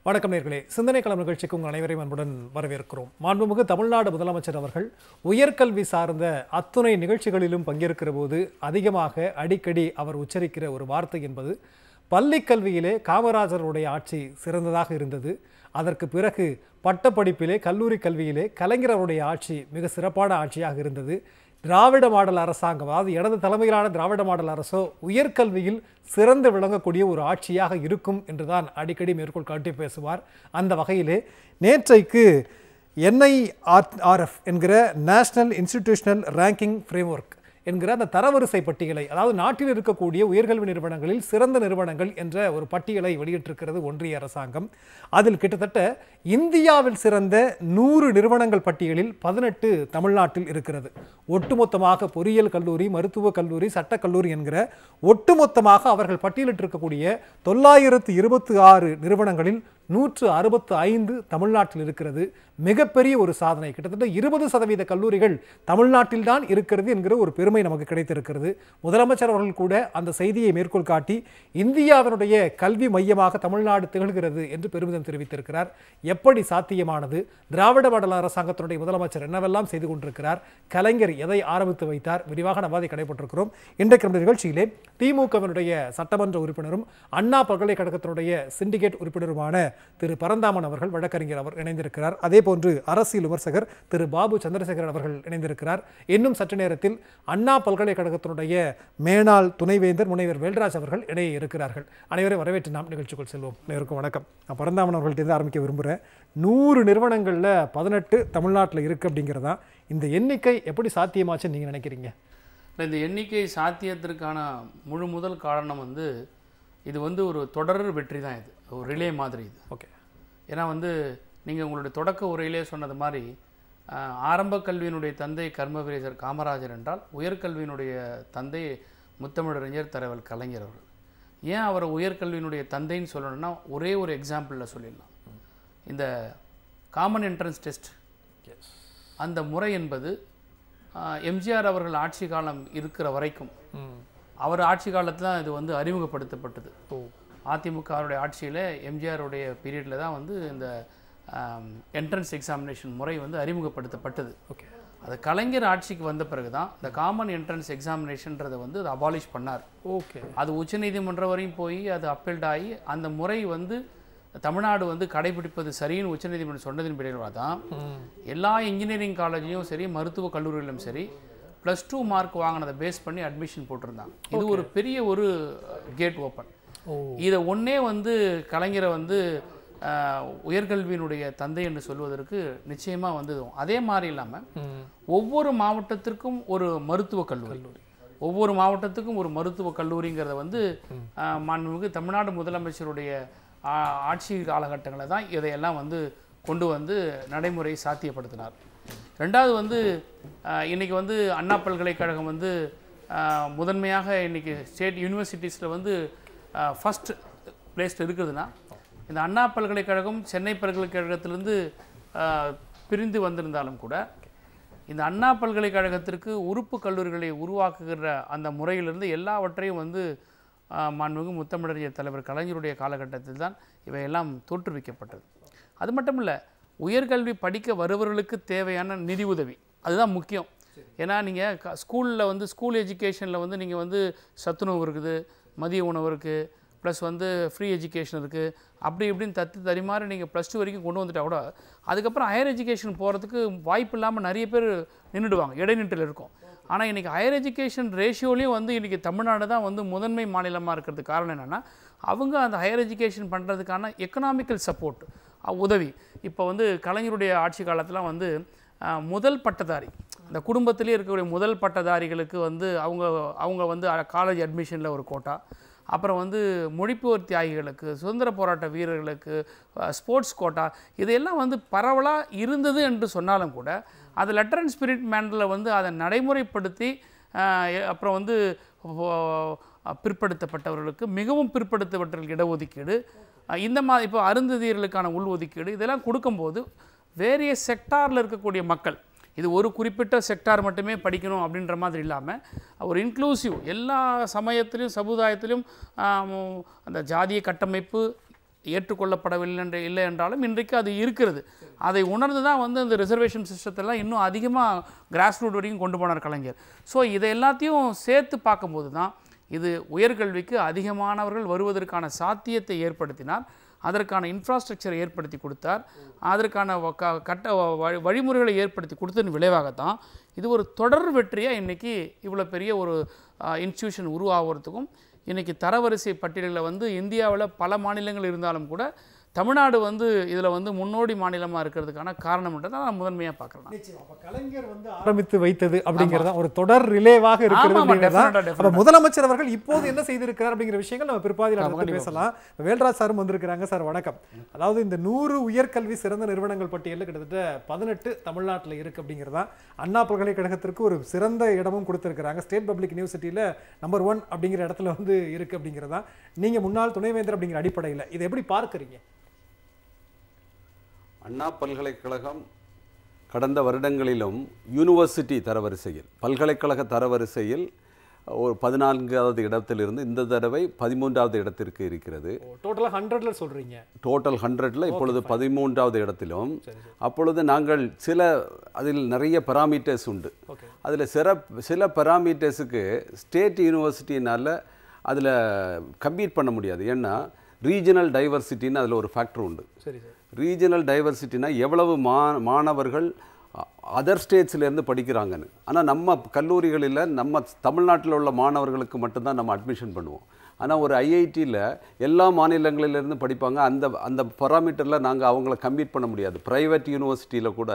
வணக்கம் நேர்களே சிந்தனை களம் நிகழ்ச்சிக்கு உங்கள் அனைவரையும் அன்புடன் வரவேற்கிறோம் மாண்புமிகு தமிழ்நாடு முதலமைச்சர் அவர்கள் உயர்கல்வி சார்ந்த அத்துணை நிகழ்ச்சிகளிலும் பங்கேற்கிற போது அதிகமாக அடிக்கடி அவர் உச்சரிக்கிற ஒரு வார்த்தை என்பது பள்ளிக் கல்வியிலே காமராஜருடைய ஆட்சி சிறந்ததாக இருந்தது அதற்கு பிறகு பட்டப்படிப்பிலே கல்லூரி கல்வியிலே கலைஞரருடைய ஆட்சி மிக சிறப்பான ஆட்சியாக இருந்தது திராவிட மாடல் அரசாங்கம் அதாவது இடது தலைமையிலான திராவிட மாடல் அரசோ உயர்கல்வியில் சிறந்து விளங்கக்கூடிய ஒரு ஆட்சியாக இருக்கும் என்றுதான் அடிக்கடி மேற்கோள் காட்டி பேசுவார் அந்த வகையிலே நேற்றைக்கு என்ஐஆர்எஃப் என்கிற நேஷனல் இன்ஸ்டிடியூஷனல் ரேங்கிங் ஃப்ரேம்வொர்க் என்கிற அந்த தரவரிசை பட்டியலை அதாவது நாட்டில் இருக்கக்கூடிய உயர்கல்வி நிறுவனங்களில் சிறந்த நிறுவனங்கள் என்ற ஒரு பட்டியலை வெளியிட்டிருக்கிறது ஒன்றிய அரசாங்கம் அதில் கிட்டத்தட்ட இந்தியாவில் சிறந்த நூறு நிறுவனங்கள் பட்டியலில் பதினெட்டு தமிழ்நாட்டில் இருக்கிறது ஒட்டுமொத்தமாக பொறியியல் கல்லூரி மருத்துவக் கல்லூரி சட்டக் கல்லூரி என்கிற ஒட்டுமொத்தமாக அவர்கள் பட்டியலிட்டிருக்கக்கூடிய தொள்ளாயிரத்து இருபத்தி ஆறு நிறுவனங்களில் நூற்று அறுபத்து ஐந்து தமிழ்நாட்டில் இருக்கிறது மிகப்பெரிய ஒரு சாதனை கிட்டத்தட்ட இருபது சதவீத கல்லூரிகள் தமிழ்நாட்டில்தான் இருக்கிறது என்கிற ஒரு பெருமை நமக்கு கிடைத்திருக்கிறது முதலமைச்சர் அவர்கள் கூட அந்த செய்தியை மேற்கோள் காட்டி இந்தியாவினுடைய கல்வி மையமாக தமிழ்நாடு திகழ்கிறது என்று பெருமிதம் தெரிவித்திருக்கிறார் எப்படி சாத்தியமானது திராவிட மாடல் அரசாங்கத்தினுடைய முதலமைச்சர் என்னவெல்லாம் செய்து கொண்டிருக்கிறார் கலைஞர் எதை ஆரம்பித்து வைத்தார் விரிவாக நவாதி கடைபெற்றிருக்கிறோம் இன்றைக்கு நம்ம நிகழ்ச்சியிலே திமுகவினுடைய சட்டமன்ற உறுப்பினரும் அண்ணா பல்கலைக்கழகத்தினுடைய சிண்டிகேட் உறுப்பினருமான திரு பரந்தாமன் அவர்கள் வழக்கறிஞர் அவர் இணைந்திருக்கிறார் அதே போன்று அரசியல் விமர்சகர் திரு பாபு சந்திரசேகரன் அவர்கள் இணைந்திருக்கிறார் இன்னும் சற்று நேரத்தில் அண்ணா பல்கலைக்கழகத்தினுடைய மேனாள் துணைவேந்தர் முனைவர் வேல்ராஜ் அவர்கள் இணைய இருக்கிறார்கள் அனைவரையும் வரவேற்று நாம் நிகழ்ச்சிக்குள் செல்வோம் அனைவருக்கும் வணக்கம் நான் பரந்தாமன் அவர்கள்ட்ட ஆரம்பிக்க விரும்புகிறேன் நூறு நிறுவனங்களில் பதினெட்டு தமிழ்நாட்டில் இருக்குது அப்படிங்கிறதா இந்த எண்ணிக்கை எப்படி சாத்தியமாச்சுன்னு நீங்கள் நினைக்கிறீங்க இல்லை, இந்த எண்ணிக்கை சாத்தியத்திற்கான முழு முதல் காரணம் வந்து இது வந்து ஒரு தொடர் வெற்றி தான் இது ஒரு ரிலே மாதிரி இது ஓகே ஏன்னா வந்து நீங்கள் உங்களுடைய தொடக்க உரையிலே சொன்னது மாதிரி ஆஹ், ஆரம்ப கல்வியினுடைய தந்தை கர்மவீரர் காமராஜர் என்றால் உயர்கல்வியினுடைய தந்தை முத்தமிழறிஞர் தலைவர் கலைஞர் அவர்கள் ஏன் அவரை உயர்கல்வியினுடைய தந்தைன்னு சொல்லணும்னா ஒரே ஒரு எக்ஸாம்பிளில் சொல்லிடலாம் இந்த காமன் என்ட்ரன்ஸ் டெஸ்ட் அந்த முறை என்பது ஆஹ், எம்ஜிஆர் அவர்கள் ஆட்சி காலம் இருக்கிற வரைக்கும் ம் அவர் ஆட்சி காலத்தில் தான் இது வந்து அறிமுகப்படுத்தப்பட்டது ஓ அதிமுகவுடைய ஆட்சியில் எம்ஜிஆருடைய பீரியடில் தான் வந்து இந்த என்ட்ரன்ஸ் எக்ஸாமினேஷன் முறை வந்து அறிமுகப்படுத்தப்பட்டது ஓகே அது கலைஞர் ஆட்சிக்கு வந்த பிறகு தான் இந்த காமன் என்ட்ரன்ஸ் எக்ஸாமினேஷன்றதை வந்து அதை அபாலிஷ் பண்ணார் ஓகே அது உச்சநீதிமன்றம் வரையும் போய் அது அப்பீல்ட் ஆகி அந்த முறை வந்து தமிழ்நாடு வந்து கடைபிடிப்பது சரின்னு உச்சநீதிமன்றம் சொன்னதின் பிறகு தான் ம் எல்லா இன்ஜினியரிங் காலேஜ்லையும் சரி மருத்துவக் கல்லூரிகளிலும் சரி ப்ளஸ் டூ மார்க் வாங்கினதை பேஸ் பண்ணி அட்மிஷன் போட்டிருந்தாங்க இது ஒரு பெரிய ஒரு கேட் ஓப்பன் ஓ இதை ஒண்ணே வந்து கலைஞரை வந்து ஆஹ், உயர்கல்வியினுடைய தந்தை என்று சொல்வதற்கு நிச்சயமாக வந்து இதுவும். அதே மாதிரி இல்லாமல் ம் ஒவ்வொரு மாவட்டத்திற்கும் ஒரு மருத்துவக் கல்லூரி ஒவ்வொரு மாவட்டத்துக்கும் ஒரு மருத்துவக் கல்லூரிங்கிறத வந்து ஆஹ், மாண்புமிகு தமிழ்நாடு முதலமைச்சருடைய ஆ- ஆட்சி காலகட்டங்களில் தான் இதையெல்லாம் வந்து கொண்டு வந்து நடைமுறை சாத்தியப்படுத்தினார் ரெண்டாவது வந்து ஆஹ், இன்னைக்கு வந்து அண்ணா பல்கலைக்கழகம் வந்து ஆஹ், முதன்மையாக இன்னைக்கு ஸ்டேட் யூனிவர்சிட்டிஸில் வந்து ஃபஸ்ட் பிளேஸ்ட் இருக்குதுன்னா இந்த அண்ணா பல்கலைக்கழகம் சென்னை பல்கலைக்கழகத்திலிருந்து ஆஹ், பிரிந்து வந்திருந்தாலும் கூட இந்த அண்ணா பல்கலைக்கழகத்திற்கு உறுப்பு கல்லூரிகளை உருவாக்குகிற அந்த முறையிலிருந்து எல்லாவற்றையும் வந்து ஆஹ், மாண்புமிகு முத்தமிழறிஞர் தலைவர் கலைஞருடைய காலகட்டத்தில் தான் இவையெல்லாம் தோற்றுவிக்கப்பட்டது அது மட்டும் இல்லை உயர்கல்வி படிக்க வருபவர்களுக்கு தேவையான நிதி உதவி அதுதான் முக்கியம் ஏன்னா நீங்கள் க ஸ்கூலில் வந்து ஸ்கூல் எஜுகேஷனில் வந்து நீங்கள் வந்து சத்துணவு இருக்குது மதிய உணவு இருக்குது ப்ளஸ் வந்து ஃப்ரீ எஜுகேஷன் இருக்குது அப்படி இப்படின்னு தத்து தரிமாறி நீங்கள் ப்ளஸ் டூ வரைக்கும் கொண்டு வந்துட்டா கூட அதுக்கப்புறம் ஹையர் எஜுகேஷன் போகிறதுக்கு வாய்ப்பு இல்லாமல் நிறைய பேர் நின்றுடுவாங்க இடைநிட்டில் இருக்கும் ஆனால் இன்றைக்கி ஹையர் எஜுகேஷன் ரேஷியோலையும் வந்து இன்றைக்கி தமிழ்நாடு தான் வந்து முதன்மை மாநிலமாக இருக்கிறதுக்கு காரணம் என்னென்னா அவங்க அந்த ஹையர் எஜுகேஷன் பண்ணுறதுக்கான எக்கனாமிக்கல் சப்போர்ட் உதவி இப்போ வந்து கலைஞருடைய ஆட்சி காலத்தில் வந்து அஹ், முதல் பட்டதாரி இந்த குடும்பத்திலே இருக்கக்கூடிய முதல் பட்டதாரிகளுக்கு வந்து அவங்க அவங்க வந்து காலேஜ் அட்மிஷனில் ஒரு கோட்டா அப்புறம் வந்து மொழிப்போர் தியாகிகளுக்கு சுதந்திர போராட்ட வீரர்களுக்கு ஸ்போர்ட்ஸ் கோட்டா இதையெல்லாம் வந்து பரவலாக இருந்தது என்று சொன்னாலும் கூட அது லெட்டர் அண்ட் ஸ்பிரிட் மேனில் வந்து அதை நடைமுறைப்படுத்தி ஆஹ், எ- அப்புறம் வந்து ஓ- பிற்படுத்தப்பட்டவர்களுக்கு மிகவும் பிற்படுத்தப்பட்டவர்களுக்கு இடஒதுக்கீடு அஹ், இந்த மாதிரி இப்போ அருந்ததியர்களுக்கான உள்ஒதுக்கீடு இதெல்லாம் கொடுக்கும்போது வேரியஸ் செக்டாரில் இருக்கக்கூடிய மக்கள் இது ஒரு குறிப்பிட்ட செக்டார் மட்டுமே படிக்கணும் அப்படின்ற மாதிரி இல்லாமல் ஒரு இன்க்ளூசிவ் எல்லா சமயத்திலும் சமுதாயத்திலும் ஆம், அந்த ஜாதிய கட்டமைப்பு ஏற்றுக்கொள்ளப்படவில்லை என்று இல்லை என்றாலும் இன்றைக்கு அது இருக்கிறது அதை உணர்ந்து தான் வந்து அந்த ரிசர்வேஷன் சிஸ்டத்தெல்லாம் இன்னும் அதிகமாக கிராஸ் ரூட் வரைக்கும் கொண்டு போனார் கலைஞர் ஸோ இதை எல்லாத்தையும் சேர்த்து பார்க்கும்போது தான் இது உயர்கல்விக்கு அதிகமானவர்கள் வருவதற்கான சாத்தியத்தை ஏற்படுத்தினார் அதற்கான இன்ஃப்ராஸ்ட்ரக்சரை ஏற்படுத்தி கொடுத்தார் அதற்கான வ- க- கட்ட வ- வழி- வழிமுறைகளை ஏற்படுத்தி கொடுத்ததன் விளைவாகத்தான் இது ஒரு தொடர் வெற்றியாக இன்றைக்கி இவ்வளோ பெரிய ஒரு இன்ஸ்டியூஷன் உருவாகிறதுக்கும் இன்றைக்கி தரவரிசை பட்டியலில் வந்து இந்தியாவில் பல மாநிலங்கள் இருந்தாலும் கூட தமிழ்நாடு வந்து இதில் வந்து முன்னோடி மாநிலமாக இருக்கிறதுக்கான காரணம்ன்றதை நான் முதன்மையாக பார்க்குறேன் நிச்சயம். அப்ப கலைஞர் வந்து ஆரம்பித்து வைத்தது அப்படிங்கிறதா ஒரு தொடர் ரிலேவாக இருக்கிறது ஆமா, ஆமா, அப்படிங்கிறதா definite-ஆ, அப்ப முதலமைச்சர் அவர்கள் இப்போது என்ன செய்திருக்கிறார் அப்படிங்கிற விஷயங்கள் நம்ம பிற்பாதியில் அடுத்து பேசலாம் இப்ப வேல்ராஜ் சாரும் வந்திருக்கிறாங்க சார் வணக்கம் அதாவது இந்த நூறு உயர்கல்வி சிறந்த நிறுவனங்கள் பட்டியலில் கிட்டத்தட்ட பதினெட்டு தமிழ்நாட்டில் இருக்கு அப்படிங்கிறதா அண்ணா பல்கலைக்கழகத்திற்கு ஒரு சிறந்த இடமும் கொடுத்திருக்கிறாங்க ஸ்டேட் பப்ளிக் யூனிவர்சிட்டியில நம்பர் ஒன் அப்படிங்கிற இடத்துல வந்து இருக்கு அப்படிங்கிறதா நீங்க முன்னாள் துணைவேந்தர் அப்படிங்கிற அடிப்படையில் இதை எப்படி பார்க்கறீங்க அண்ணா பல்கலைக்கழகம் கடந்த வருடங்களிலும் யூனிவர்சிட்டி தரவரிசையில் பல்கலைக்கழக தரவரிசையில் ஒரு பதினான்காவது இடத்திலிருந்து இந்த தடவை பதிமூன்றாவது இடத்திற்கு இருக்கிறது டோட்டலாக ஹண்ட்ரட்ல சொல்றீங்க டோட்டல் ஹண்ட்ரட்ல இப்பொழுது பதிமூன்றாவது இடத்திலும் அப்பொழுது நாங்கள் சில அதில் நிறைய பராமீட்டர்ஸ் உண்டு ஓகே அதில் சிற சில பராமீட்டர்ஸுக்கு ஸ்டேட் யூனிவர்சிட்டினால அதில் கம்பீட் பண்ண முடியாது ஏன்னா ரீஜனல் டைவர்சிட்டின்னு அதில் ஒரு ஃபேக்டர் உண்டு சரி சார் ரீஜனல் டைவர்சிட்டினா எவ்வளவு மா மாணவர்கள் அதர் ஸ்டேட்ஸ்லேருந்து படிக்கிறாங்கன்னு ஆனால் நம்ம கல்லூரிகளில் நம்ம தமிழ்நாட்டில் உள்ள மாணவர்களுக்கு மட்டும்தான் நம்ம அட்மிஷன் பண்ணுவோம் ஆனால் ஒரு ஐஐடியில் எல்லா மாநிலங்களிலிருந்து படிப்பாங்க அந்த அந்த பராமீட்டரில் நாங்கள் அவங்கள கம்பீட் பண்ண முடியாது ப்ரைவேட் யூனிவர்சிட்டியில் கூட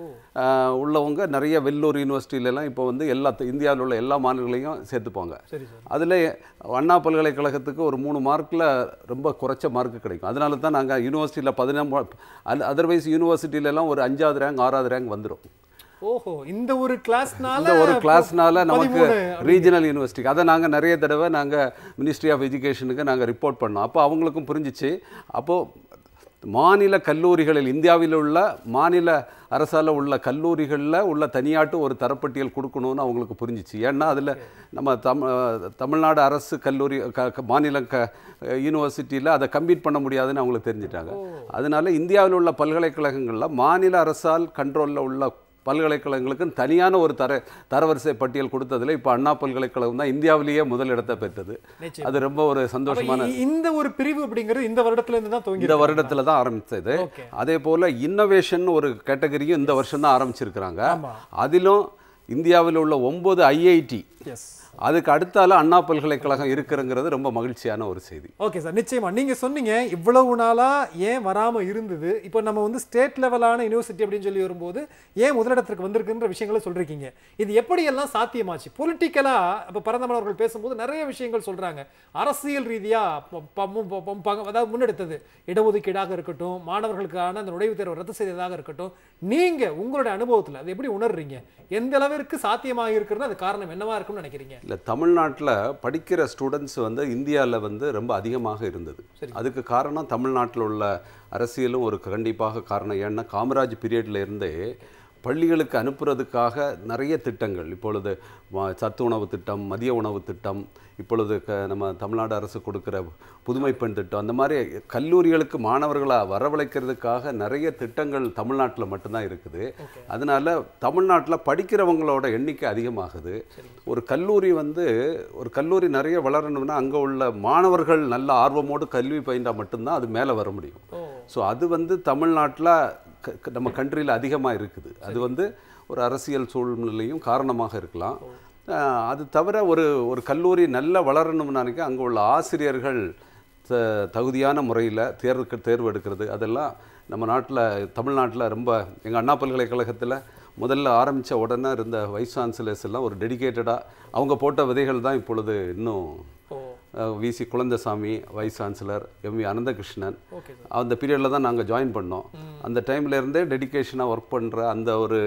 ஆஹ், உள்ளவங்க நிறைய வெள்ளூர் யூனிவர்சிட்டியிலலாம் இப்போ வந்து எல்லா இந்தியாவில் உள்ள எல்லா மாநிலங்களையும் சேர்த்துப்பாங்க சரி சார் அதில் அண்ணா பல்கலைக்கழகத்துக்கு ஒரு மூணு மார்க்கில் ரொம்ப குறைச்ச மார்க் கிடைக்கும் அதனால தான் நாங்கள் யூனிவர்சிட்டியில் பதினொன்று அதர்வைஸ் யூனிவர்சிட்டியிலலாம் ஒரு அஞ்சாவது ரேங்க் ஆறாவது ரேங்க் வந்துடும் ஓஹோ இந்த ஒரு கிளாஸ்னால இந்த ஒரு கிளாஸ்னால நமக்கு பதிமூணு ரீஜனல் யூனிவர்சிட்டி அதை நாங்கள் நிறைய தடவை நாங்கள் மினிஸ்ட்ரி ஆஃப் எஜுகேஷனுக்கு நாங்கள் ரிப்போர்ட் பண்ணோம் அப்போ அவங்களுக்கும் புரிஞ்சிச்சு அப்போது மாநில கல்லூரிகளில் இந்தியாவில் உள்ள மாநில அரசால் உள்ள கல்லூரிகளில் உள்ள தனியாட்டு ஒரு தரப்பட்டியல் கொடுக்கணும்னு அவங்களுக்கு புரிஞ்சிச்சு ஏன்னா அதில் நம்ம தம் தமிழ்நாடு அரசு கல்லூரி க க- மாநில க யூனிவர்சிட்டியில் அதை கம்பீட் பண்ண முடியாதுன்னு அவங்களுக்கு தெரிஞ்சிட்டாங்க அதனால இந்தியாவில் உள்ள பல்கலைக்கழகங்களில் மாநில அரசால் கண்ட்ரோலில் உள்ள பல்கலைக்கழகங்களுக்கு தனியான ஒரு தர தரவரிசை பட்டியல் கொடுத்ததுல இப்போ அண்ணா பல்கலைக்கழகம் தான் இந்தியாவிலேயே முதல் இடத்தை பெற்றது நிச்சயம். அது ரொம்ப ஒரு சந்தோஷமான அப்ப இ- இந்த ஒரு பிரிவு அப்படிங்கிறது இந்த வருடத்துல இருந்து தான் துவங்கி இந்த வருடத்துல தான் ஆரம்பிச்சது ஓகே அதே போல இன்னோவேஷன் ஒரு கேட்டகரியும் இந்த வருஷம் தான் ஆரம்பிச்சிருக்கிறாங்க ஆமா அதிலும் இந்தியாவில் உள்ள ஒன்பது ஐஐடி எஸ் அதுக்கு அடுத்தால அண்ணா பல்கலைக்கழகம் இருக்குங்கிறது ரொம்ப மகிழ்ச்சியான ஒரு செய்தி ஓகே சார் நிச்சயமா நீங்க சொன்னீங்க இவ்வளவு நாளா ஏன் வராம இருந்தது இப்போ நம்ம வந்து ஸ்டேட் லெவலான யூனிவர்சிட்டி அப்படின்னு சொல்லி வரும்போது ஏன் முதலிடத்திற்கு வந்திருக்குன்ற விஷயங்களை சொல்றீங்க இது எப்படியெல்லாம் சாத்தியமாச்சு பொலிட்டிக்கலா இப்போ பரந்தமன் அவர்கள் பேசும்போது நிறைய விஷயங்கள் சொல்றாங்க அரசியல் ரீதியா ப- ப- மு- ப- ப- ப- அதாவது முன்னெடுத்தது இடஒதுக்கீடாக இருக்கட்டும் மாணவர்களுக்கான அந்த நுழைவுத் தேர்வு ரத்து செய்ததாக இருக்கட்டும் நீங்க உங்களுடைய அனுபவத்துல அதை எப்படி உணர்றீங்க எந்த அளவிற்கு சாத்தியமாக இருக்குன்னு அது காரணம் என்னவா இருக்கும்னு நினைக்கிறீங்க இல்லை தமிழ்நாட்டில் படிக்கிற ஸ்டூடெண்ட்ஸ் வந்து இந்தியாவில் வந்து ரொம்ப அதிகமாக இருந்தது சரி. அதுக்கு காரணம் தமிழ்நாட்டில் உள்ள அரசியலும் ஒரு கண்டிப்பாக காரணம் ஏன்னா காமராஜ் பீரியட்ல இருந்தே பள்ளிகளுக்கு அனுப்புறதுக்காக நிறைய திட்டங்கள் இப்பொழுது ம- சத்து உணவு திட்டம் மதிய உணவு திட்டம் இப்பொழுது க நம்ம தமிழ்நாடு அரசு கொடுக்குற புதுமை பெண் திட்டம் அந்த மாதிரி கல்லூரிகளுக்கு மாணவர்களை வரவழைக்கிறதுக்காக நிறைய திட்டங்கள் தமிழ்நாட்டில் மட்டும்தான் இருக்குது அதனால தமிழ்நாட்டில் படிக்கிறவங்களோட எண்ணிக்கை அதிகமாகுது ஒரு கல்லூரி வந்து ஒரு கல்லூரி நிறைய வளரணும்னா அங்கே உள்ள மாணவர்கள் நல்ல ஆர்வமோடு கல்வி பயின்றால் மட்டும்தான் அது மேலே வர முடியும் ஓ ஸோ அது வந்து தமிழ்நாட்டில் நம்ம கண்ட்ரியில் அதிகமாக இருக்குது அது வந்து ஒரு அரசியல் சூழ்நிலையும் காரணமாக இருக்கலாம் அஹ் அது தவிர ஒரு ஒரு கல்லூரி நல்லா வளரணும்னு நினைக்க அங்கே உள்ள ஆசிரியர்கள் த தகுதியான முறையில் தேர்வுக்கு தேர்வு எடுக்கிறது அதெல்லாம் நம்ம நாட்டில் தமிழ்நாட்டில் ரொம்ப எங்கள் அண்ணா பல்கலைக்கழகத்தில் முதல்ல ஆரம்பித்த உடனே இருந்த வைஸ் சான்சலர்ஸ் எல்லாம் ஒரு டெடிகேட்டடாக அவங்க போட்ட விதைகள் தான் இப்பொழுது இன்னும் ஓ VC Kulandaisamy vice chancellor M V Anandakrishnan okay sir அந்த பீரியடில் தான் நாங்கள் ஜாயின் பண்ணோம் அந்த டைம்ல இருந்தே டெடிகேஷனாக ஒர்க் பண்ணுற அந்த ஒரு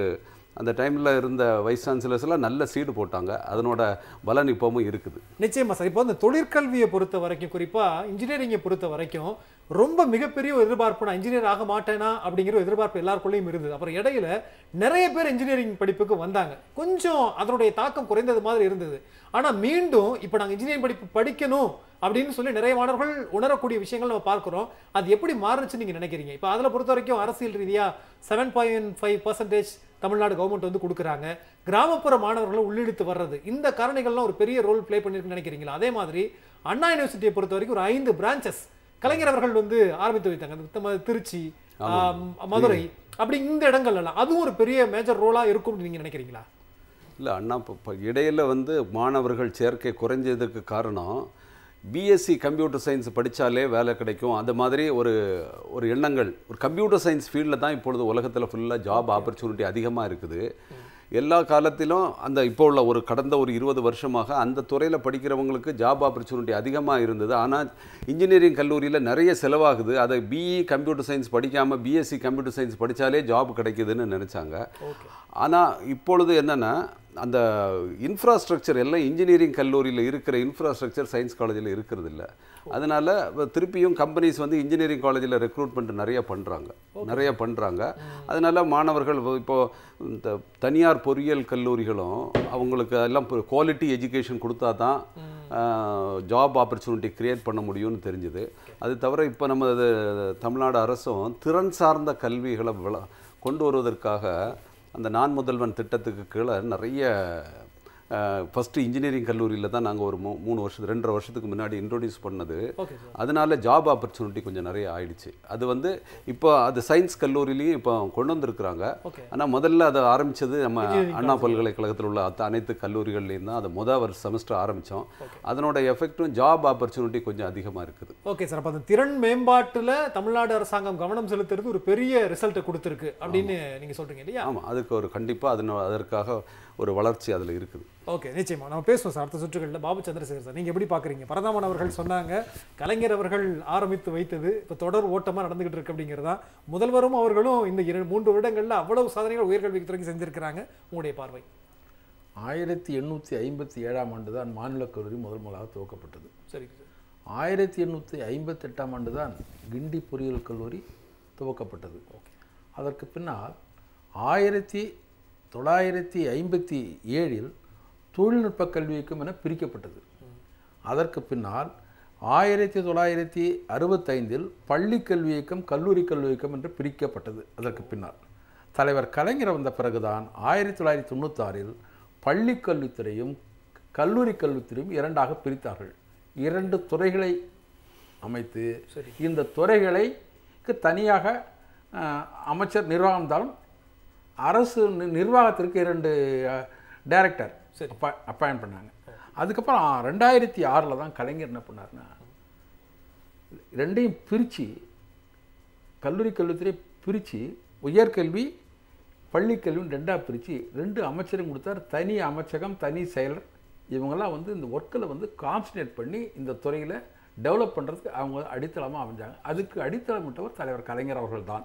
அந்த டைமில் இருந்த வைஸ் சான்சலர்ஸ் எல்லாம் நல்ல சீடு போட்டாங்க அதனோட பலன் இப்போவும் இருக்குது நிச்சயமா சார் இப்போ இந்த தொழிற்கல்வியை பொறுத்த வரைக்கும் குறிப்பா இன்ஜினியரிங்கை பொறுத்த வரைக்கும் ரொம்ப மிகப்பெரிய ஒரு எதிர்பார்ப்பு நான் இன்ஜினியர் ஆக மாட்டேனா அப்படிங்கிற ஒரு எதிர்பார்ப்பு எல்லாருக்குள்ளேயும் இருந்தது அப்புறம் இடையில நிறைய பேர் இன்ஜினியரிங் படிப்புக்கு வந்தாங்க கொஞ்சம் அதனுடைய தாக்கம் குறைந்தது மாதிரி இருந்தது ஆனா மீண்டும் இப்போ நாங்க இன்ஜினியரிங் படிப்பு படிக்கணும் அப்படின்னு சொல்லி நிறைய மாணவர்கள் உணரக்கூடிய விஷயங்கள் நம்ம பார்க்கிறோம் அது எப்படி மாறுச்சுன்னு நீங்க நினைக்கிறீங்க இப்போ அதில் பொறுத்த வரைக்கும் அரசியல் ரீதியா seven point five percentage Tamil Nadu government வந்து கொடுக்குறாங்க கிராமப்புற மாணவர்களும் உள்ளிழுத்து வர்றது இந்த காரணிகள்லாம் ஒரு பெரிய ரோல் ப்ளே பண்ணிருக்குன்னு நினைக்கிறீங்களா அதே மாதிரி அண்ணா யூனிவர்சிட்டியை பொறுத்த வரைக்கும் ஒரு ஐந்து பிரான்ச்சஸ் கலைஞர் அவர்கள் வந்து ஆரம்பித்து வைத்தாங்க அந்த ம- திருச்சி ஆம், மதுரை அப்படி இந்த இடங்கள் எல்லாம் அதுவும் ஒரு பெரிய மேஜர் ரோலா இருக்கும்னு நீங்க நினைக்கிறீங்களா இல்லை அண்ணா இப்போ இப்போ இடையில வந்து மாணவர்கள் சேர்க்கை குறைஞ்சதுக்கு காரணம் பிஎஸ்சி கம்ப்யூட்டர் சயின்ஸ் படித்தாலே வேலை கிடைக்கும் அந்த மாதிரி ஒரு ஒரு எண்ணங்கள் ஒரு கம்ப்யூட்டர் சயின்ஸ் ஃபீல்டில் தான் இப்பொழுது உலகத்தில் ஃபுல்லாக ஜாப் ஆப்பர்ச்சுனிட்டி அதிகமாக இருக்குது எல்லா காலத்திலும் அந்த இப்போ உள்ள ஒரு கடந்த ஒரு இருபது வருஷமாக அந்த துறையில் படிக்கிறவங்களுக்கு ஜாப் ஆப்பர்ச்சுனிட்டி அதிகமாக இருந்தது ஆனால் இன்ஜினியரிங் கல்லூரியில் நிறைய செலவாகுது அதை பிஇ கம்ப்யூட்டர் சயின்ஸ் படிக்காமல் பிஎஸ்சி கம்ப்யூட்டர் சயின்ஸ் படித்தாலே ஜாப் கிடைக்குதுன்னு நினச்சாங்க ஆனால் இப்பொழுது என்னென்னா அந்த இன்ஃப்ராஸ்ட்ரக்சர் எல்லாம் இன்ஜினியரிங் கல்லூரியில் இருக்கிற இன்ஃப்ராஸ்ட்ரக்சர் சயின்ஸ் காலேஜில் இருக்கிறது இல்ல அதனால இப்ப திருப்பியும் கம்பெனிஸ் வந்து இன்ஜினியரிங் காலேஜில் ரெக்ரூட்மெண்ட் நிறைய பண்ணுறாங்க நிறைய பண்ணுறாங்க அதனால மாணவர்கள் இப்போ இந்த தனியார் பொறியியல் கல்லூரிகளும் அவங்களுக்கு எல்லாம் குவாலிட்டி எஜுகேஷன் கொடுத்தா தான் ஜாப் ஆப்பர்ச்சுனிட்டி கிரியேட் பண்ண முடியும்னு தெரிஞ்சுது அது தவிர இப்போ நம்ம இது தமிழ்நாடு அரசும் திறன் சார்ந்த கல்விகளை விள- கொண்டு வருவதற்காக அந்த நான் முதல்வன் திட்டத்துக்கு கீழே நிறைய ஃபஸ்ட்டு இன்ஜினியரிங் கல்லூரியில் தான் நாங்கள் ஒரு மூ மூணு வருஷத்து ரெண்டரை வருஷத்துக்கு முன்னாடி இன்ட்ரோடியூஸ் பண்ணது ஓகே சார் அதனால ஜாப் ஆப்பர்ச்சுனிட்டி கொஞ்சம் நிறைய ஆயிடுச்சு அது வந்து இப்போ அது சயின்ஸ் கல்லூரிலையும் இப்போ கொண்டு வந்திருக்கிறாங்க ஓகே ஆனால் முதல்ல அதை ஆரம்பிச்சது நம்ம அண்ணா பல்கலைக்கழகத்தில் உள்ள அத்த அனைத்து கல்லூரிகள்லையும் தான் அது முதல் வருஷ செமஸ்டர் ஆரம்பித்தோம் அதனோட எஃபெக்ட்டும் ஜாப் ஆப்பர்ச்சுனிட்டி கொஞ்சம் அதிகமாக இருக்குது ஓகே சார் அப்போ அந்த திறன் மேம்பாட்டுல தமிழ்நாடு அரசாங்கம் கவனம் செலுத்துறது ஒரு பெரிய ரிசல்ட்டை கொடுத்துருக்கு அப்படின்னு நீங்க சொல்றீங்க இல்லையா ஆமாம் அதுக்கு ஒரு கண்டிப்பாக அதன அதற்காக ஒரு வளர்ச்சி அதில் இருக்குது ஓகே நிச்சயமா நம்ம பேசுவோம் சார் அடுத்த சுற்றுகளில் பாபு சந்திரசேகர் சார் நீங்க எப்படி பாக்குறீங்க பரதாமன் அவர்கள் சொன்னாங்க கலைஞர் அவர்கள் ஆரம்பித்து வைத்தது இப்போ தொடர் ஓட்டமா நடந்துகிட்டு இருக்கு அப்படிங்கிறதா முதல்வரும் அவர்களும் இந்த இரண்டு மூன்று வருடங்கள்ல அவ்வளவு சாதனைகள் உயர்கல்வித் துறைக்கு செஞ்சிருக்கிறாங்க உங்களுடைய பார்வை ஆயிரத்தி எண்ணூற்றி ஐம்பத்தி ஏழாம் ஆண்டு தான் மாநிலக் கல்லூரி முதல் முதலாக துவக்கப்பட்டது சரிங்க சார் ஆயிரத்தி எண்ணூற்றி ஐம்பத்தெட்டாம் ஆண்டு தான் கிண்டி பொறியியல் கல்லூரி துவக்கப்பட்டது அதற்கு பின்னால் ஆயிரத்தி தொள்ளாயிரத்தி ஐம்பத்தி ஏழில் தொழில்நுட்ப கல்வி இயக்கம் என பிரிக்கப்பட்டது அதற்கு பின்னால் ஆயிரத்தி தொள்ளாயிரத்தி அறுபத்தைந்தில் பள்ளி கல்வி இயக்கம் கல்லூரி கல்வி இயக்கம் என்று பிரிக்கப்பட்டது அதற்கு பின்னால் தலைவர் கலைஞர் வந்த பிறகுதான் ஆயிரத்தி தொள்ளாயிரத்தி தொண்ணூத்தாறில் பள்ளி கல்வித்துறையும் கல்லூரி கல்வித்துறையும் இரண்டாக பிரித்தார்கள் இரண்டு துறைகளை அமைத்து இந்த துறைகளைக்கு தனியாக அஹ், அமைச்சர் நிர்வாகம் இருந்தாலும் அரசு நி- நிர்வாகத்திற்கு இரண்டு டைரக்டர் அப்பாயின்ட் பண்ணாங்க அதுக்கப்புறம் ரெண்டாயிரத்தி ஆறில் தான் கலைஞர் என்ன பண்ணாருன்னா ரெண்டையும் பிரித்து கல்லூரி கல்வித்துறை பிரித்து உயர்கல்வி பள்ளிக்கல்வின்னு ரெண்டாக பிரித்து ரெண்டு அமைச்சரும் கொடுத்தார் தனி அமைச்சகம் தனி செயலர் இவங்கெல்லாம் வந்து இந்த ஒர்க்கில் வந்து கான்சன்ட்ரேட் பண்ணி இந்த துறையில் டெவலப் பண்ணுறதுக்கு அவங்க அடித்தளமாக அமைஞ்சாங்க அதுக்கு அடித்தளமிட்டவர் தலைவர் கலைஞர் அவர்கள் தான்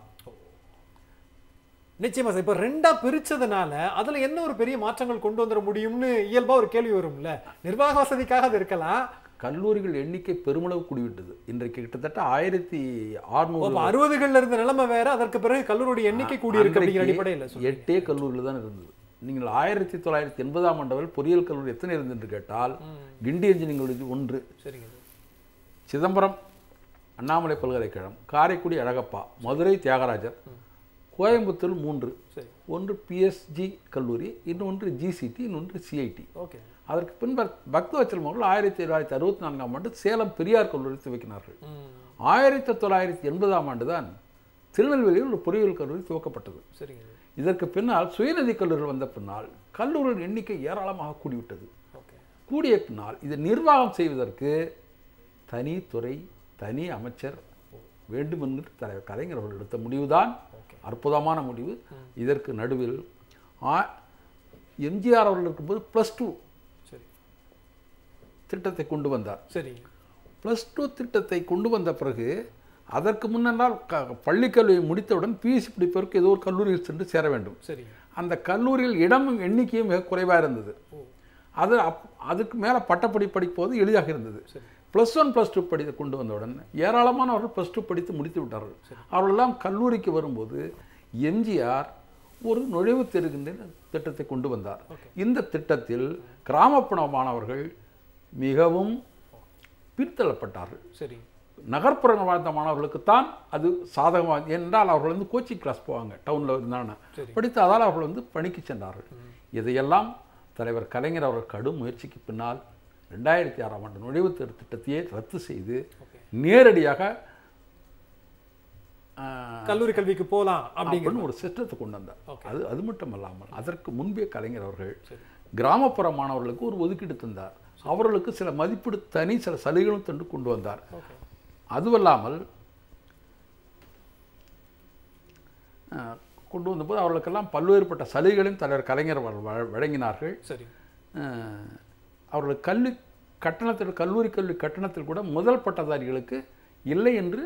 நிச்சயமா சார் இப்போ ரெண்டா பிரிச்சதுனால அதுல என்ன ஒரு பெரிய மாற்றங்கள் கொண்டு வந்துட முடியும்னு இயல்பா ஒரு கேள்வி வரும்ல நிர்வாக வசதிக்காக அது இருக்கலாம் கல்லூரிகள் எண்ணிக்கை பெருமளவு கூடிவிட்டது இன்றைக்கு கிட்டத்தட்ட ஆயிரத்தி அப்ப அறுநூறு அறுபதுகள்ல இருந்த நிலைமை வேற அதற்கு பிறகு கல்லூரியுடைய எண்ணிக்கை கூடி இருக்கு அப்படிங்கிற அன்றைக்கு அடிப்படையில் சொல்றீங்க. எட்டே கல்லூரியில் தான் இருந்தது நீங்கள் ஆயிரத்தி தொள்ளாயிரத்தி எண்பதாம் ஆண்டு வரை பொறியியல் கல்லூரி எத்தனை இருந்தது என்று கேட்டால் கிண்டி இன்ஜினியரிங் கல்லூரி ஒன்று சரிங்க சார். சிதம்பரம் அண்ணாமலை பல்கலைக்கழகம் காரைக்குடி அழகப்பா மதுரை தியாகராஜர் கோயம்புத்தூர் மூன்று சரி ஒன்று பிஎஸ்ஜி கல்லூரி இன்னொன்று ஜிசிடி இன்னொன்று சிஐடி ஓகே அதற்கு பின்பு பக்தவச்சலம் அவர்கள் ஆயிரத்தி தொள்ளாயிரத்தி அறுபத்தி நான்காம் ஆண்டு சேலம் பெரியார் கல்லூரி துவக்கினார்கள் ம் ஆயிரத்தி தொள்ளாயிரத்தி எண்பதாம் ஆண்டு தான் திருநெல்வேலியில் ஒரு பொறியியல் கல்லூரி துவக்கப்பட்டது சரிங்க சார். இதற்கு பின்னால் சுயநிதி கல்லூரிகள் வந்த பின்னால் கல்லூரியின் எண்ணிக்கை ஏராளமாக கூடிவிட்டது ஓகே கூடிய பின்னால் இதை நிர்வாகம் செய்வதற்கு தனி துறை தனி அமைச்சர் வேண்டும் என்று தலைவர் கலைஞர் அவர்கள் எடுத்த முடிவுதான் அற்புதமான முடிவு இதற்கு நடுவில் ஆ- எம்ஜிஆர் அவர்கள் இருக்கும்போது ப்ளஸ் டூ சரி திட்டத்தை கொண்டு வந்தார் சரி ப்ளஸ் டூ திட்டத்தை கொண்டு வந்த பிறகு அதற்கு முன்னென்றால் க பள்ளிக்கல்வியை முடித்தவுடன் பிஎஸ்சி படிப்பதற்கு ஏதோ ஒரு கல்லூரியில் சென்று சேர வேண்டும் சரி அந்த கல்லூரியில் இடமும் எண்ணிக்கையும் மிக குறைவாக இருந்தது அது அப் அதுக்கு மேலே பட்டப்படி படிப்போது எளிதாக இருந்தது ப்ளஸ் ஒன் ப்ளஸ் டூ படி கொண்டு வந்தவுடன் ஏராளமானவர்கள் ப்ளஸ் டூ படித்து முடித்து விட்டார்கள் அவர்களெல்லாம் கல்லூரிக்கு வரும்போது எம்ஜிஆர் ஒரு நுழைவுத் தேர்கின்ற திட்டத்தை கொண்டு வந்தார் இந்த திட்டத்தில் கிராமப்புற மாணவர்கள் மிகவும் பின்தள்ளப்பட்டார்கள் சரி நகர்ப்புறங்கள் வாழ்ந்த மாணவர்களுக்குத்தான் அது சாதகமாக என்றால் அவர்கள் வந்து கோச்சிங் கிளாஸ் போவாங்க டவுனில் இருந்தாங்க படித்து அதால் அவர்கள் வந்து பணிக்கு சென்றார்கள் இதையெல்லாம் தலைவர் கலைஞர் அவர்கள் கடும் முயற்சிக்கு பின்னால் ரெண்டாயிரத்தி ஆறாம் ஆண்டு நுழைவுத் தேர்வு திட்டத்தையே ரத்து செய்து நேரடியாக ஆஹ், கல்லூரி கல்விக்கு போலாம் அப்படிங்கிற அப்படின்னு ஒரு சிஸ்டத்தை கொண்டு வந்தார் அது அது மட்டும் அல்லாமல் அதற்கு முன்பே கலைஞர் அவர்கள் கிராமப்புற மாணவர்களுக்கு ஒரு ஒதுக்கீடு தந்தார் அவர்களுக்கு சில மதிப்பீடு தனி சில சலுகைகளும் தந்து கொண்டு வந்தார் அதுவல்லாமல் அஹ், கொண்டு வந்தபோது அவர்களுக்கெல்லாம் பல்வேறுபட்ட சலுகைகளையும் தலைவர் கலைஞர் அவர்கள் வழ- வழங்கினார்கள் சரி அஹ், அவர்களுக்கு கல்வி கட்டணத்தில் கல்லூரி கல்வி கட்டணத்தில் கூட முதல் பட்டதாரிகளுக்கு இல்லை என்று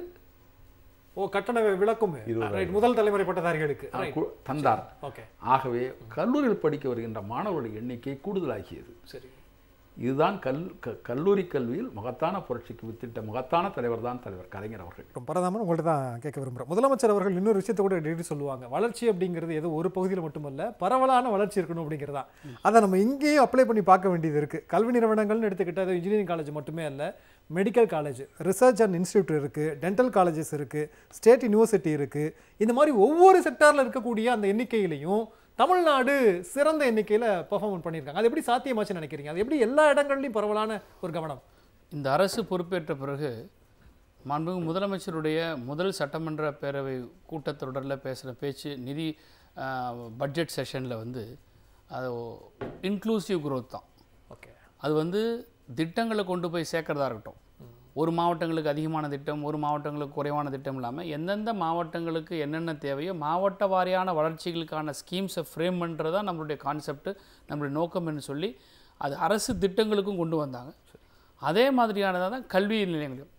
ஓ கட்டண விளக்கும் ரைட் முதல் தலைமுறை பட்டதாரிகளுக்கு அஹ், ரைட் கு- தந்தார் ஓகே ஆகவே கல்லூரியில் படிக்க வருகின்ற மாணவர்களுடைய எண்ணிக்கை கூடுதலாகியது சரி இதுதான் கல் க- கல்லூரி கல்வியில் மகத்தான புரட்சிக்கு வித்திட்ட மகத்தான தலைவர் தான் தலைவர் கலைஞர் அவர்கள் இப்போ பரதாமன் உங்கள்ட்ட தான் கேட்க விரும்புகிறேன் முதலமைச்சர் அவர்கள் இன்னொரு விஷயத்தை கூட டெய்லி சொல்லுவாங்க வளர்ச்சி அப்படிங்கிறது ஏதோ ஒரு பகுதியில் மட்டுமல்ல பரவலான வளர்ச்சி இருக்கணும் அப்படிங்கிறதா அதை நம்ம இங்கேயும் அப்ளை பண்ணி பார்க்க வேண்டியது இருக்குது கல்வி நிறுவனங்கள்னு எடுத்துக்கிட்டால் அது இன்ஜினியரிங் காலேஜ் மட்டுமே அல்ல medical college research and institute இருக்குது டென்டல் காலேஜஸ் இருக்குது ஸ்டேட் யூனிவர்சிட்டி இருக்குது இந்த மாதிரி ஒவ்வொரு செக்டாரில் இருக்கக்கூடிய அந்த எண்ணிக்கையிலையும் தமிழ்நாடு சிறந்த எண்ணிக்கையில் பெர்ஃபார்மன்ஸ் பண்ணியிருக்காங்க அது எப்படி சாத்தியமாச்சுன்னு நினைக்கிறீங்க அது எப்படி எல்லா இடங்கள்லையும் பரவலான ஒரு கவனம் இந்த அரசு பொறுப்பேற்ற பிறகு மாண்புமிகு முதலமைச்சருடைய முதல் சட்டமன்ற பேரவை கூட்டத்தொடரில் பேசுகிற பேச்சு நிதி பட்ஜெட் செஷனில் வந்து அது இன்க்ளூசிவ் growth தான் ஓகே அது வந்து திட்டங்களை கொண்டு போய் சேர்க்கறதா இருக்கட்டும் ஒரு மாவட்டங்களுக்கு அதிகமான திட்டம் ஒரு மாவட்டங்களுக்கு குறைவான திட்டம் இல்லாமல் எந்தெந்த மாவட்டங்களுக்கு என்னென்ன தேவையோ மாவட்ட வாரியான வளர்ச்சிகளுக்கான ஸ்கீம்ஸை ஃப்ரேம் பண்ணுறது தான் நம்மளுடைய கான்செப்ட் நம்மளுடைய நோக்கம்னு சொல்லி அது அரசு திட்டங்களுக்கும் கொண்டு வந்தாங்க அதே மாதிரியானதாக தான் கல்வி நிலையங்களும்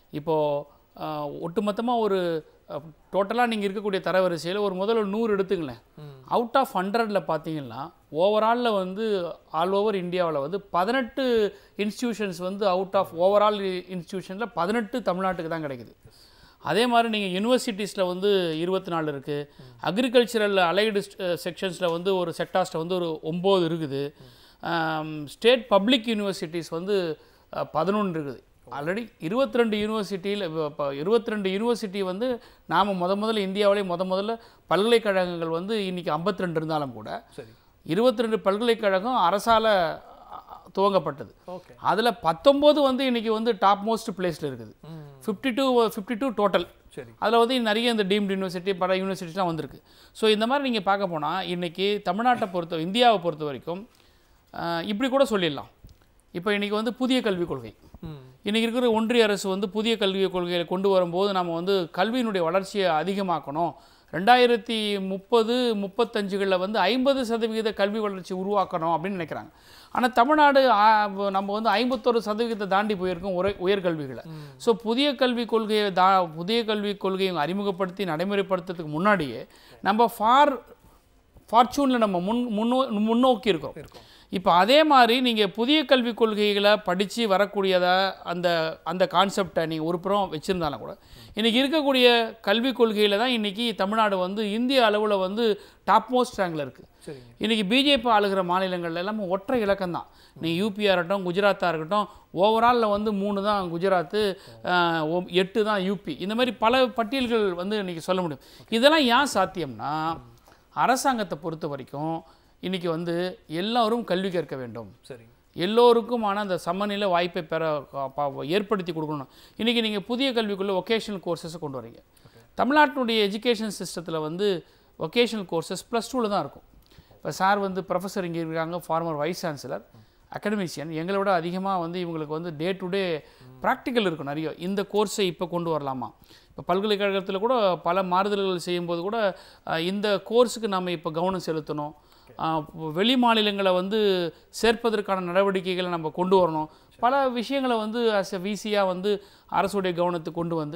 இப்போது ஒட்டுமொத்தமாக ஒரு டோட்டலாக நீங்கள் இருக்கக்கூடிய தரவரிசையில் ஒரு முதல்ல ஒரு நூறு எடுத்துங்களேன் அவுட் ஆஃப் ஹண்ட்ரடில் பார்த்தீங்கன்னா ஓவராலில் வந்து ஆல் ஓவர் இந்தியாவில் வந்து பதினெட்டு இன்ஸ்டிடியூஷன்ஸ் வந்து அவுட் ஆஃப் ஓவரால் இன்ஸ்டிடியூஷனில் பதினெட்டு தமிழ்நாட்டுக்கு தான் கிடைக்குது அதே மாதிரி நீங்கள் யூனிவர்சிட்டிஸில் வந்து இருபத்தி நாலு இருக்குது அக்ரிகல்ச்சரல் அலைடு செக்ஷன்ஸில் வந்து ஒரு செக்டார்ஸில் வந்து ஒரு ஒம்பது இருக்குது ஸ்டேட் பப்ளிக் யூனிவர்சிட்டிஸ் வந்து பதினொன்று இருக்குது ஆல்ரெடி இருபத்தி ரெண்டு யூனிவர்சிட்டியில் இப்போ இருபத்தி ரெண்டு யூனிவர்சிட்டி வந்து நாம் முத முதல்ல இந்தியாவிலே முத முதல்ல பல்கலைக்கழகங்கள் வந்து இன்றைக்கி 52 இருந்தாலும் கூட சரி இருபத்தி ரெண்டு பல்கலைக்கழகம் அரசால் துவங்கப்பட்டது ஓகே அதில் பத்தொம்போது வந்து இன்றைக்கி வந்து டாப் மோஸ்ட் பிளேஸில் இருக்குது fifty two fifty two total சரி அதில் வந்து நிறைய இந்த டீம்டு யூனிவர்சிட்டி பல யூனிவர்சிட்டிஸ்லாம் வந்திருக்கு ஸோ இந்த மாதிரி நீங்கள் பார்க்க போனால் இன்றைக்கி தமிழ்நாட்டை பொறுத்த இந்தியாவை பொறுத்த வரைக்கும் ஆஹ், இப்படி கூட சொல்லிடலாம் இப்போ இன்றைக்கி வந்து புதிய கல்விக் கொள்கை ம் இன்றைக்கி இருக்கிற ஒன்றிய அரசு வந்து புதிய கல்விக் கொள்கையை கொண்டு வரும்போது நம்ம வந்து கல்வியினுடைய வளர்ச்சியை அதிகமாக்கணும் ரெண்டாயிரத்தி முப்பது முப்பத்தஞ்சுகளில் வந்து ஐம்பது சதவிகித கல்வி வளர்ச்சி உருவாக்கணும் அப்படின்னு நினைக்கிறாங்க ஆனால் தமிழ்நாடு ஆ, நம்ம வந்து ஐம்பத்தொரு சதவிகிதத்தை தாண்டி போயிருக்கோம் உரை உயர்கல்விகளை ஸோ புதிய கல்விக் கொள்கையை தா புதிய கல்விக் கொள்கையை அறிமுகப்படுத்தி நடைமுறைப்படுத்துறதுக்கு முன்னாடியே நம்ம ஃபார் ஃபார்ச்சூனில் நம்ம முன் முன்னோ முன்னோக்கி இருக்கோம் இப்போ அதே மாதிரி நீங்கள் புதிய கல்விக் கொள்கைகளை படித்து வரக்கூடியதை அந்த அந்த கான்செப்டை நீங்கள் ஒரு புறம் வச்சுருந்தாலும் கூட இன்றைக்கி இருக்கக்கூடிய கல்விக் கொள்கையில் தான் இன்றைக்கி தமிழ்நாடு வந்து இந்திய அளவில் வந்து டாப் மோஸ்ட் ரேங்கில் இருக்குது சரிங்க இன்றைக்கி பிஜேபி ஆளுகிற மாநிலங்கள்ல எல்லாமே ஒற்றை இலக்கம் தான் நீ யூபியாக இருக்கட்டும் குஜராத்தாக இருக்கட்டும் ஓவராலில் வந்து மூணு தான் குஜராத்து ஆஹ், ஒ- எட்டு தான் யூபி இந்த மாதிரி பல பட்டியல்கள் வந்து இன்றைக்கி சொல்ல முடியும் இதெல்லாம் ஏன் சாத்தியம்னா அரசாங்கத்தை பொறுத்த வரைக்கும் இன்றைக்கி வந்து எல்லாரும் கல்வி கற்க வேண்டும் சரிங்க எல்லோருக்குமான அந்த சமநிலை வாய்ப்பை பெற ப- ப- ஏற்படுத்தி கொடுக்கணும் இன்றைக்கி நீங்கள் புதிய கல்விக்குள்ளே ஒகேஷனல் கோர்சஸை கொண்டு வரீங்க தமிழ்நாட்டினுடைய எஜுகேஷன் சிஸ்டத்தில் வந்து ஒகேஷனல் கோர்சஸ் ப்ளஸ் டூவில் தான் இருக்கும் இப்போ சார் வந்து ப்ரொஃபஸர் இங்கே இருக்காங்க ஃபார்மர் வைஸ் சான்சலர் அகடமிஷியன் எங்களை விட அதிகமாக வந்து இவங்களுக்கு வந்து டே டு டே ப்ராக்டிக்கல் இருக்கும் நிறைய இந்த கோர்ஸை இப்போ கொண்டு வரலாமா இப்போ பல்கலைக்கழகத்தில் கூட பல மாறுதல்கள் செய்யும்போது கூட அஹ், இந்த கோர்ஸுக்கு நம்ம இப்போ கவனம் செலுத்தணும் ஆஹ் வெளி மாநிலங்களை வந்து சேர்ப்பதற்கான நடவடிக்கைகளை நம்ம கொண்டு வரணும் பல விஷயங்களை வந்து அஸ் எ விசியாக வந்து அரசுடைய கவனத்துக்கு கொண்டு வந்து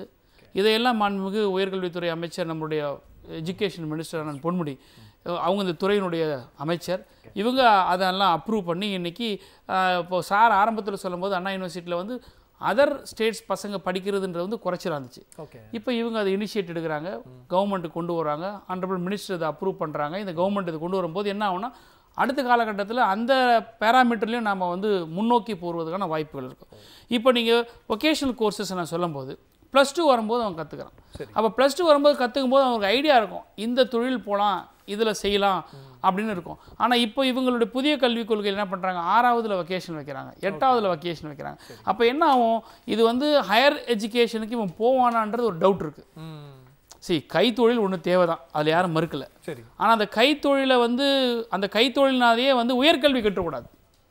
இதையெல்லாம் மாண்புமிகு உயர்கல்வித்துறை அமைச்சர் நம்முடைய எஜுகேஷன் மினிஸ்டர் அண்ணன் பொன்முடி அஹ் அவங்க இந்த துறையினுடைய அமைச்சர் இவங்க அதெல்லாம் அப்ரூவ் பண்ணி இன்னைக்கு அஹ், இப்போ சார் ஆரம்பத்தில் சொல்லும்போது அண்ணா யூனிவர்சிட்டியில் வந்து அதர் ஸ்டேட்ஸ் பசங்க படிக்கிறதுன்றது வந்து குறைச்சலா இருந்துச்சு ஓகே இப்போ இவங்க அதை இனிஷியேட் எடுக்கிறாங்க கவர்மெண்ட்டு கொண்டு வராங்க ஆனரபிள் மினிஸ்டர் இதை அப்ரூவ் பண்ணுறாங்க இந்த கவர்மெண்ட் இது கொண்டு வரும்போது என்ன ஆகும்னா அடுத்த காலகட்டத்தில் அந்த பேராமீட்டர்லையும் நாம் வந்து முன்னோக்கி போகிறதுக்கான வாய்ப்புகள் இருக்கும் இப்போ நீங்கள் ஒகேஷனல் கோர்சஸ் நான் சொல்லும்போது ப்ளஸ் டூ வரும்போது அவன் கற்றுக்கிறான் அப்போ ப்ளஸ் டூ வரும்போது கற்றுக்கும் போது அவனுக்கு ஐடியா இருக்கும் இந்த தொழில் போகலாம் இதில் செய்யலாம் அப்படின்னு இருக்கும் ஆனால் இப்போ இவங்களுடைய புதிய கல்விக் கொள்கையில் என்ன பண்ணுறாங்க ஆறாவதுல வொகேஷன் வைக்கிறாங்க எட்டாவதுல வொகேஷன் வைக்கிறாங்க அப்போ என்ன ஆகும் இது வந்து ஹையர் எஜுகேஷனுக்கு இவன் போவானான்றது ஒரு டவுட் இருக்குது ம் சரி கைத்தொழில் ஒன்று தேவை தான் அதில் யாரும் மறுக்கல சரி ஆனால் அந்த கைத்தொழிலை வந்து அந்த கைத்தொழில்னாலேயே வந்து உயர்கல்வி கற்றக்கூடாது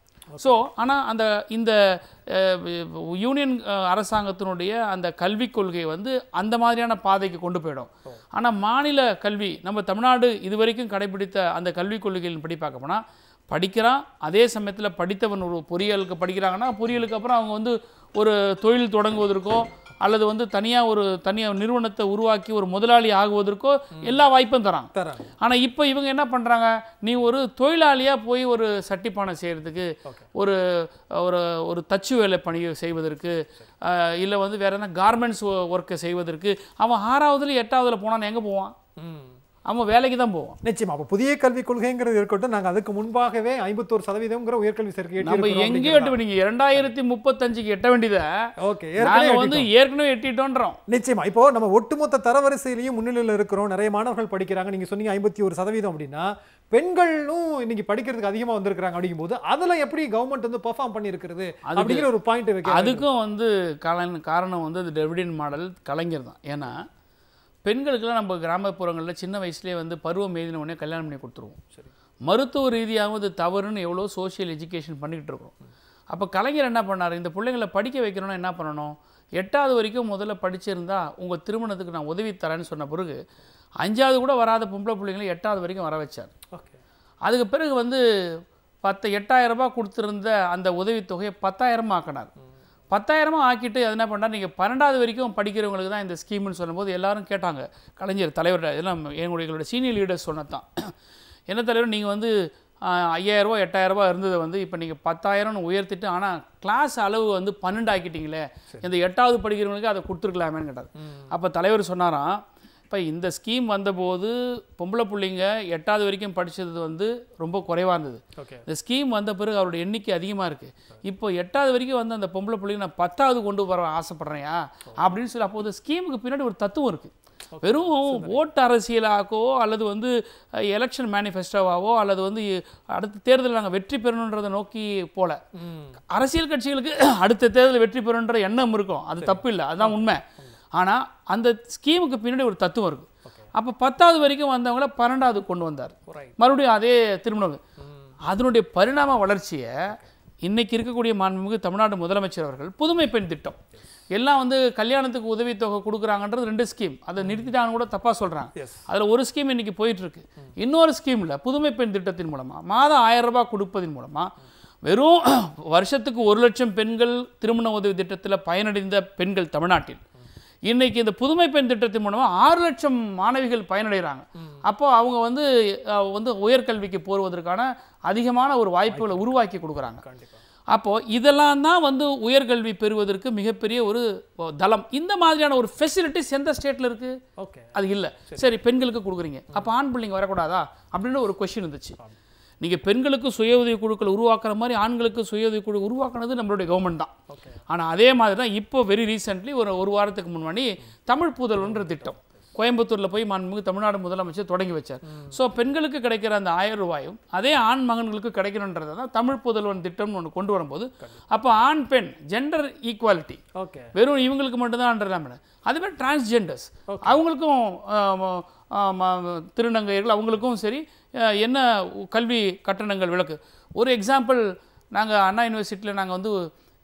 ஸோ ஆனால் அந்த இந்த அஹ், யூனியன் அஹ், அரசாங்கத்தினுடைய அந்த கல்விக் கொள்கை வந்து அந்த மாதிரியான பாதைக்கு கொண்டு போயிடும் ஆனால் மாநில கல்வி நம்ம தமிழ்நாடு இதுவரைக்கும் கடைபிடித்த அந்த கல்விக் கொள்கையின் படி பார்க்க போனால் படிக்கிறான் அதே சமயத்தில் படித்தவன் ஒரு பொறியியலுக்கு படிக்கிறாங்கன்னா பொறியியலுக்கு அப்புறம் அவங்க வந்து ஒரு தொழில் தொடங்குவதற்கோ அல்லது வந்து தனியாக ஒரு தனியாக நிறுவனத்தை உருவாக்கி ஒரு முதலாளி ஆகுவதற்கோ எல்லா வாய்ப்பும் தராங்க தராங்க ஆனால் இப்போ இவங்க என்ன பண்ணுறாங்க நீ ஒரு தொழிலாளியாக போய் ஒரு சட்டிப்பானை செய்கிறதுக்கு ஒரு ஒரு ஒரு தச்சு வேலை பணி செய்வதற்கு இல்லை வந்து வேற என்ன கார்மெண்ட்ஸ் ஒர்க்கை செய்வதற்கு அவன் ஆறாவதுல எட்டாவதுல போனான்னு எங்கே போவான் ம் அவன் வேலைக்கு தான் போவான் நிச்சயமா அப்போ புதிய கல்விக் கொள்கைங்கிறது இருக்கட்டும் நாங்க அதுக்கு முன்பாகவே ஐம்பத்தோரு சதவீதம்ங்கிற உயர்கல்வி சேர்க்கை நம்ம எங்கேயோ எட்டு நீங்க இரண்டாயிரத்தி முப்பத்தஞ்சுக்கு எட்ட வேண்டியதை ஓகே நாங்க வந்து ஏற்கனவே எட்டிட்டோன்றோம் நிச்சயமா இப்போ நம்ம ஒட்டுமொத்த தரவரிசையிலையும் முன்னிலையில் இருக்கிறோம் நிறைய மாணவர்கள் படிக்கிறாங்க நீங்க சொன்னீங்க ஐம்பத்தி ஒரு சதவீதம் அப்படின்னா பெண்களும் இன்னைக்கு படிக்கிறதுக்கு அதிகமா வந்திருக்கிறாங்க அப்படிங்கும்போது அதுல எப்படி கவர்மெண்ட் வந்து பெர்ஃபார்ம் பண்ணியிருக்கிறது அப்படிங்கிற ஒரு பாயிண்ட் வைக்க அதுக்கும் வந்து காரணம் காரணம் வந்து அது டெவிடியன் மாடல் கலைஞர் தான் ஏன்னா பெண்களுக்கெல்லாம் நம்ம கிராமப்புறங்களில் சின்ன வயசுலேயே வந்து பருவம் எய்தின உடனே கல்யாணம் பண்ணி கொடுத்துருவோம் சரி மருத்துவ ரீதியாகவும் அது தவறுன்னு எவ்வளோ சோஷியல் எஜுகேஷன் பண்ணிக்கிட்டு இருக்கோம் அப்போ கலைஞர் என்ன பண்ணார் இந்த பிள்ளைங்களை படிக்க வைக்கணும்னா என்ன பண்ணணும் எட்டாவது வரைக்கும் முதல்ல படிச்சிருந்தா உங்கள் திருமணத்துக்கு நான் உதவி தரேன்னு சொன்ன பிறகு அஞ்சாவது கூட வராத பொம்பளை பிள்ளைங்களை எட்டாவது வரைக்கும் வர வச்சார் ஓகே அதுக்கு பிறகு வந்து பத்து எட்டாயிரம் ரூபாய் கொடுத்துருந்த அந்த உதவித்தொகையை பத்தாயிரமா ஆக்கினார் பத்தாயிரமா ஆக்கிட்டு அது என்ன பண்ணார் நீங்கள் பன்னெண்டாவது வரைக்கும் படிக்கிறவங்களுக்கு தான் இந்த ஸ்கீம்னு சொல்லும்போது எல்லாரும் கேட்டாங்க கலைஞர் தலைவர் இதெல்லாம் எங்களுடைய எங்களோட சீனியர் லீடர்ஸ் சொன்னதான் என்ன தலைவர் நீங்கள் வந்து ஆஹ், ஐயாயிரரூவா எட்டாயிரரூபா இருந்ததை வந்து இப்போ நீங்கள் பத்தாயிரம்னு உயர்த்திட்டு ஆனால் கிளாஸ் அளவு வந்து பன்னெண்டு ஆக்கிட்டீங்களே இந்த எட்டாவது படிக்கிறவங்களுக்கு அதை கொடுத்துருக்கலாமேன்னு கேட்டார் அப்போ தலைவர் சொன்னாராம் இப்போ இந்த ஸ்கீம் வந்தபோது பொம்பளை பிள்ளைங்க எட்டாவது வரைக்கும் படிச்சது வந்து ரொம்ப குறைவாக இருந்தது ஓகே இந்த ஸ்கீம் வந்த பிறகு அவருடைய எண்ணிக்கை அதிகமாக இருக்குது இப்போ எட்டாவது வரைக்கும் வந்து அந்த பொம்பளை பிள்ளைங்க நான் பத்தாவது கொண்டு வர ஆசைப்பட்றேன்யா அப்படின்னு சொல்லி அப்போ இந்த ஸ்கீமுக்கு பின்னாடி ஒரு தத்துவம் இருக்குது வெறும் ஓட்டு அரசியலாக்கோ அல்லது வந்து எலெக்ஷன் மேனிஃபெஸ்டோவாவோ அல்லது வந்து அடுத்த தேர்தலில் நாங்கள் வெற்றி பெறணுன்றதை நோக்கி போல அரசியல் கட்சிகளுக்கு அடுத்த தேர்தலில் வெற்றி பெறணுன்ற எண்ணம் இருக்கும் அது தப்பு இல்லை அதுதான் உண்மை ஆனால் அந்த ஸ்கீமுக்கு பின்னாடி ஒரு தத்துவம் இருக்குது அப்போ பத்தாவது வரைக்கும் வந்தவங்கள பன்னெண்டாவது கொண்டு வந்தார் Right. மறுபடியும் அதே திருமணம் அதனுடைய பரிணாம வளர்ச்சியை இன்னைக்கு இருக்கக்கூடிய மாண்புமிகு தமிழ்நாடு முதலமைச்சர் அவர்கள் புதுமை பெண் திட்டம் எல்லாம் வந்து கல்யாணத்துக்கு உதவித்தொகை கொடுக்குறாங்கன்றது ரெண்டு ஸ்கீம் அதை நிறுத்திட்டாங்கன்னு கூட தப்பாக சொல்கிறாங்க Yes. அதில் ஒரு ஸ்கீம் இன்னைக்கு போயிட்டு இருக்கு இன்னொரு ஸ்கீமில் புதுமை பெண் திட்டத்தின் மூலமாக மாதம் ஆயிரம் ரூபாய் கொடுப்பதன் மூலமாக வெறும் வருஷத்துக்கு ஒரு லட்சம் பெண்கள் திருமண உதவி திட்டத்தில் பயனடைந்த பெண்கள் தமிழ்நாட்டில் இன்னைக்கு இந்த புதுமை பெண் திட்டத்தின் மூலமாக ஆறு லட்சம் மாணவிகள் பயனடைகிறாங்க அப்போ அவங்க வந்து அஹ், வந்து உயர்கல்விக்கு போவதற்கான அதிகமான ஒரு வாய்ப்புகளை உருவாக்கி கொடுக்குறாங்க கண்டிப்பா அப்போ இதெல்லாம் தான் வந்து உயர்கல்வி பெறுவதற்கு மிகப்பெரிய ஒரு அஹ், தளம் இந்த மாதிரியான ஒரு ஃபெசிலிட்டிஸ் எந்த ஸ்டேட்டில் இருக்குது ஓகே அது இல்லை சரி பெண்களுக்கு கொடுக்குறீங்க அப்போ ஆண் பிள்ளைங்க வரக்கூடாதா அப்படின்னு ஒரு கொஷின் இருந்துச்சு நீங்கள் பெண்களுக்கு சுய உதவி குழுக்களை உருவாக்குற மாதிரி ஆண்களுக்கு சுய உதவி குழு உருவாக்குனது நம்மளுடைய கவர்மெண்ட் தான் ஓகே ஆனால் அதே மாதிரி தான் இப்போ வெரி ரீசெண்ட்லி ஒரு ஒரு வாரத்துக்கு முன்னாடி தமிழ் புதல்வன்ற திட்டம் கோயம்புத்தூரில் போய் மாண்புமிகு தமிழ்நாடு முதலமைச்சர் தொடங்கி வச்சார் ஸோ பெண்களுக்கு கிடைக்கிற அந்த ஆயிரம் ரூபாயும் அதே ஆண் மகன்களுக்கு கிடைக்கணுன்றதை தான் தமிழ் புதல்வன் திட்டம்னு ஒன்று கொண்டு வரும்போது அப்போ ஆண் பெண் ஜெண்டர் ஈக்குவாலிட்டி ஓகே வெறும் இவங்களுக்கு மட்டும்தான் அதே மாதிரி டிரான்ஸ்ஜெண்டர்ஸ் அவங்களுக்கும் ஆம், ஆம், ஆம், திருநங்கையர்கள் அவங்களுக்கும் சரி அஹ், என்ன கல்வி கட்டணங்கள் விளக்கு ஒரு எக்ஸாம்பிள் நாங்கள் அண்ணா யூனிவர்சிட்டியில் நாங்கள் வந்து